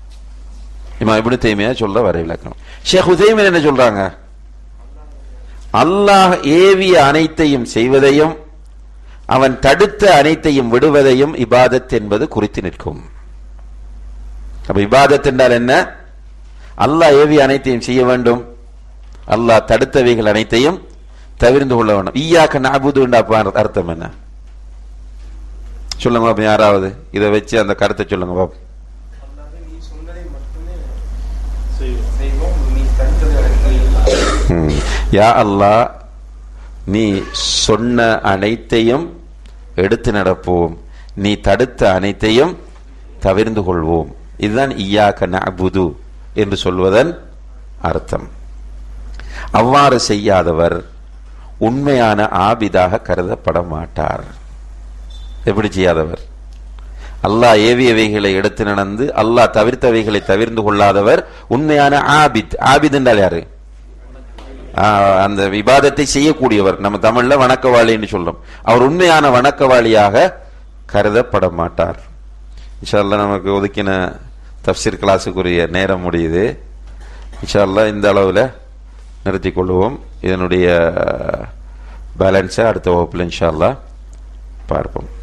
[SPEAKER 3] இமா இப்னு தைமியா சொல்ற வரை விளக்கணும் ஷேக் உதைமின் என்ன சொல்றாங்க அல்லாஹ் ஏவிய அனைத்தையும் செய்வதையும் அவன் தடுத்த அனைத்தையும் விடுவதையும் இபாதத் என்பது குறித்து நிற்கும் அப்ப இபாதத் என்றால் என்ன அல்லாஹ் ஏவிய அனைத்தையும் செய்ய வேண்டும் அல்லாஹ் தடுத்தவைகள் அனைத்தையும் தவிர்ந்து கொள்ள வேண்டும் ஈயாக்க நாபுது அர்த்தம் என்ன சொல்லுங்க பாப்போம் யாராவது இதை வச்சு அந்த கருத்தை சொல்லுங்க பாப்போம்
[SPEAKER 4] அல்லாஹ் நீ சொன்னதை மட்டுமே செய்வோம் நீ தடுத்தது எனக்கு
[SPEAKER 3] ம். யா அல்லாஹ் நீ சொன்ன அனைத்தையும் எடுத்து நடப்போம் நீ தடுத்த அனைத்தையும் தவிர்ந்து கொள்வோம் இதுதான் ஈயாக்க நஅபுது என்று சொல்வதன் அர்த்தம் அவ்வாறு செய்யாதவர் உண்மையான ஆபிதாக கருதப்பட மாட்டார் எப்படி செய்யாதவர் அல்லாஹ் ஏவியவைகளை எடுத்து நடந்து அல்லாஹ் தவிர்த்தவைகளை தவிர்ந்து கொள்ளாதவர் உண்மையான ஆபித் ஆபித் என்றால் யாரு ஆஹ் அந்த விவாதத்தை செய்யக்கூடியவர் நம்ம தமிழ்ல வணக்கவாளின்னு சொல்றோம் அவர் உண்மையான வணக்கவாளியாக கருதப்பட மாட்டார் இன்ஷால்லா நமக்கு ஒதுக்கின தப்சீர் கிளாஸுக்குரிய நேரம் முடியுது இன்ஷால்லா இந்த அளவில் நிறுத்திக் கொள்வோம் இதனுடைய பேலன்ஸை அடுத்த வகுப்பில் இன்ஷால்லா பார்ப்போம்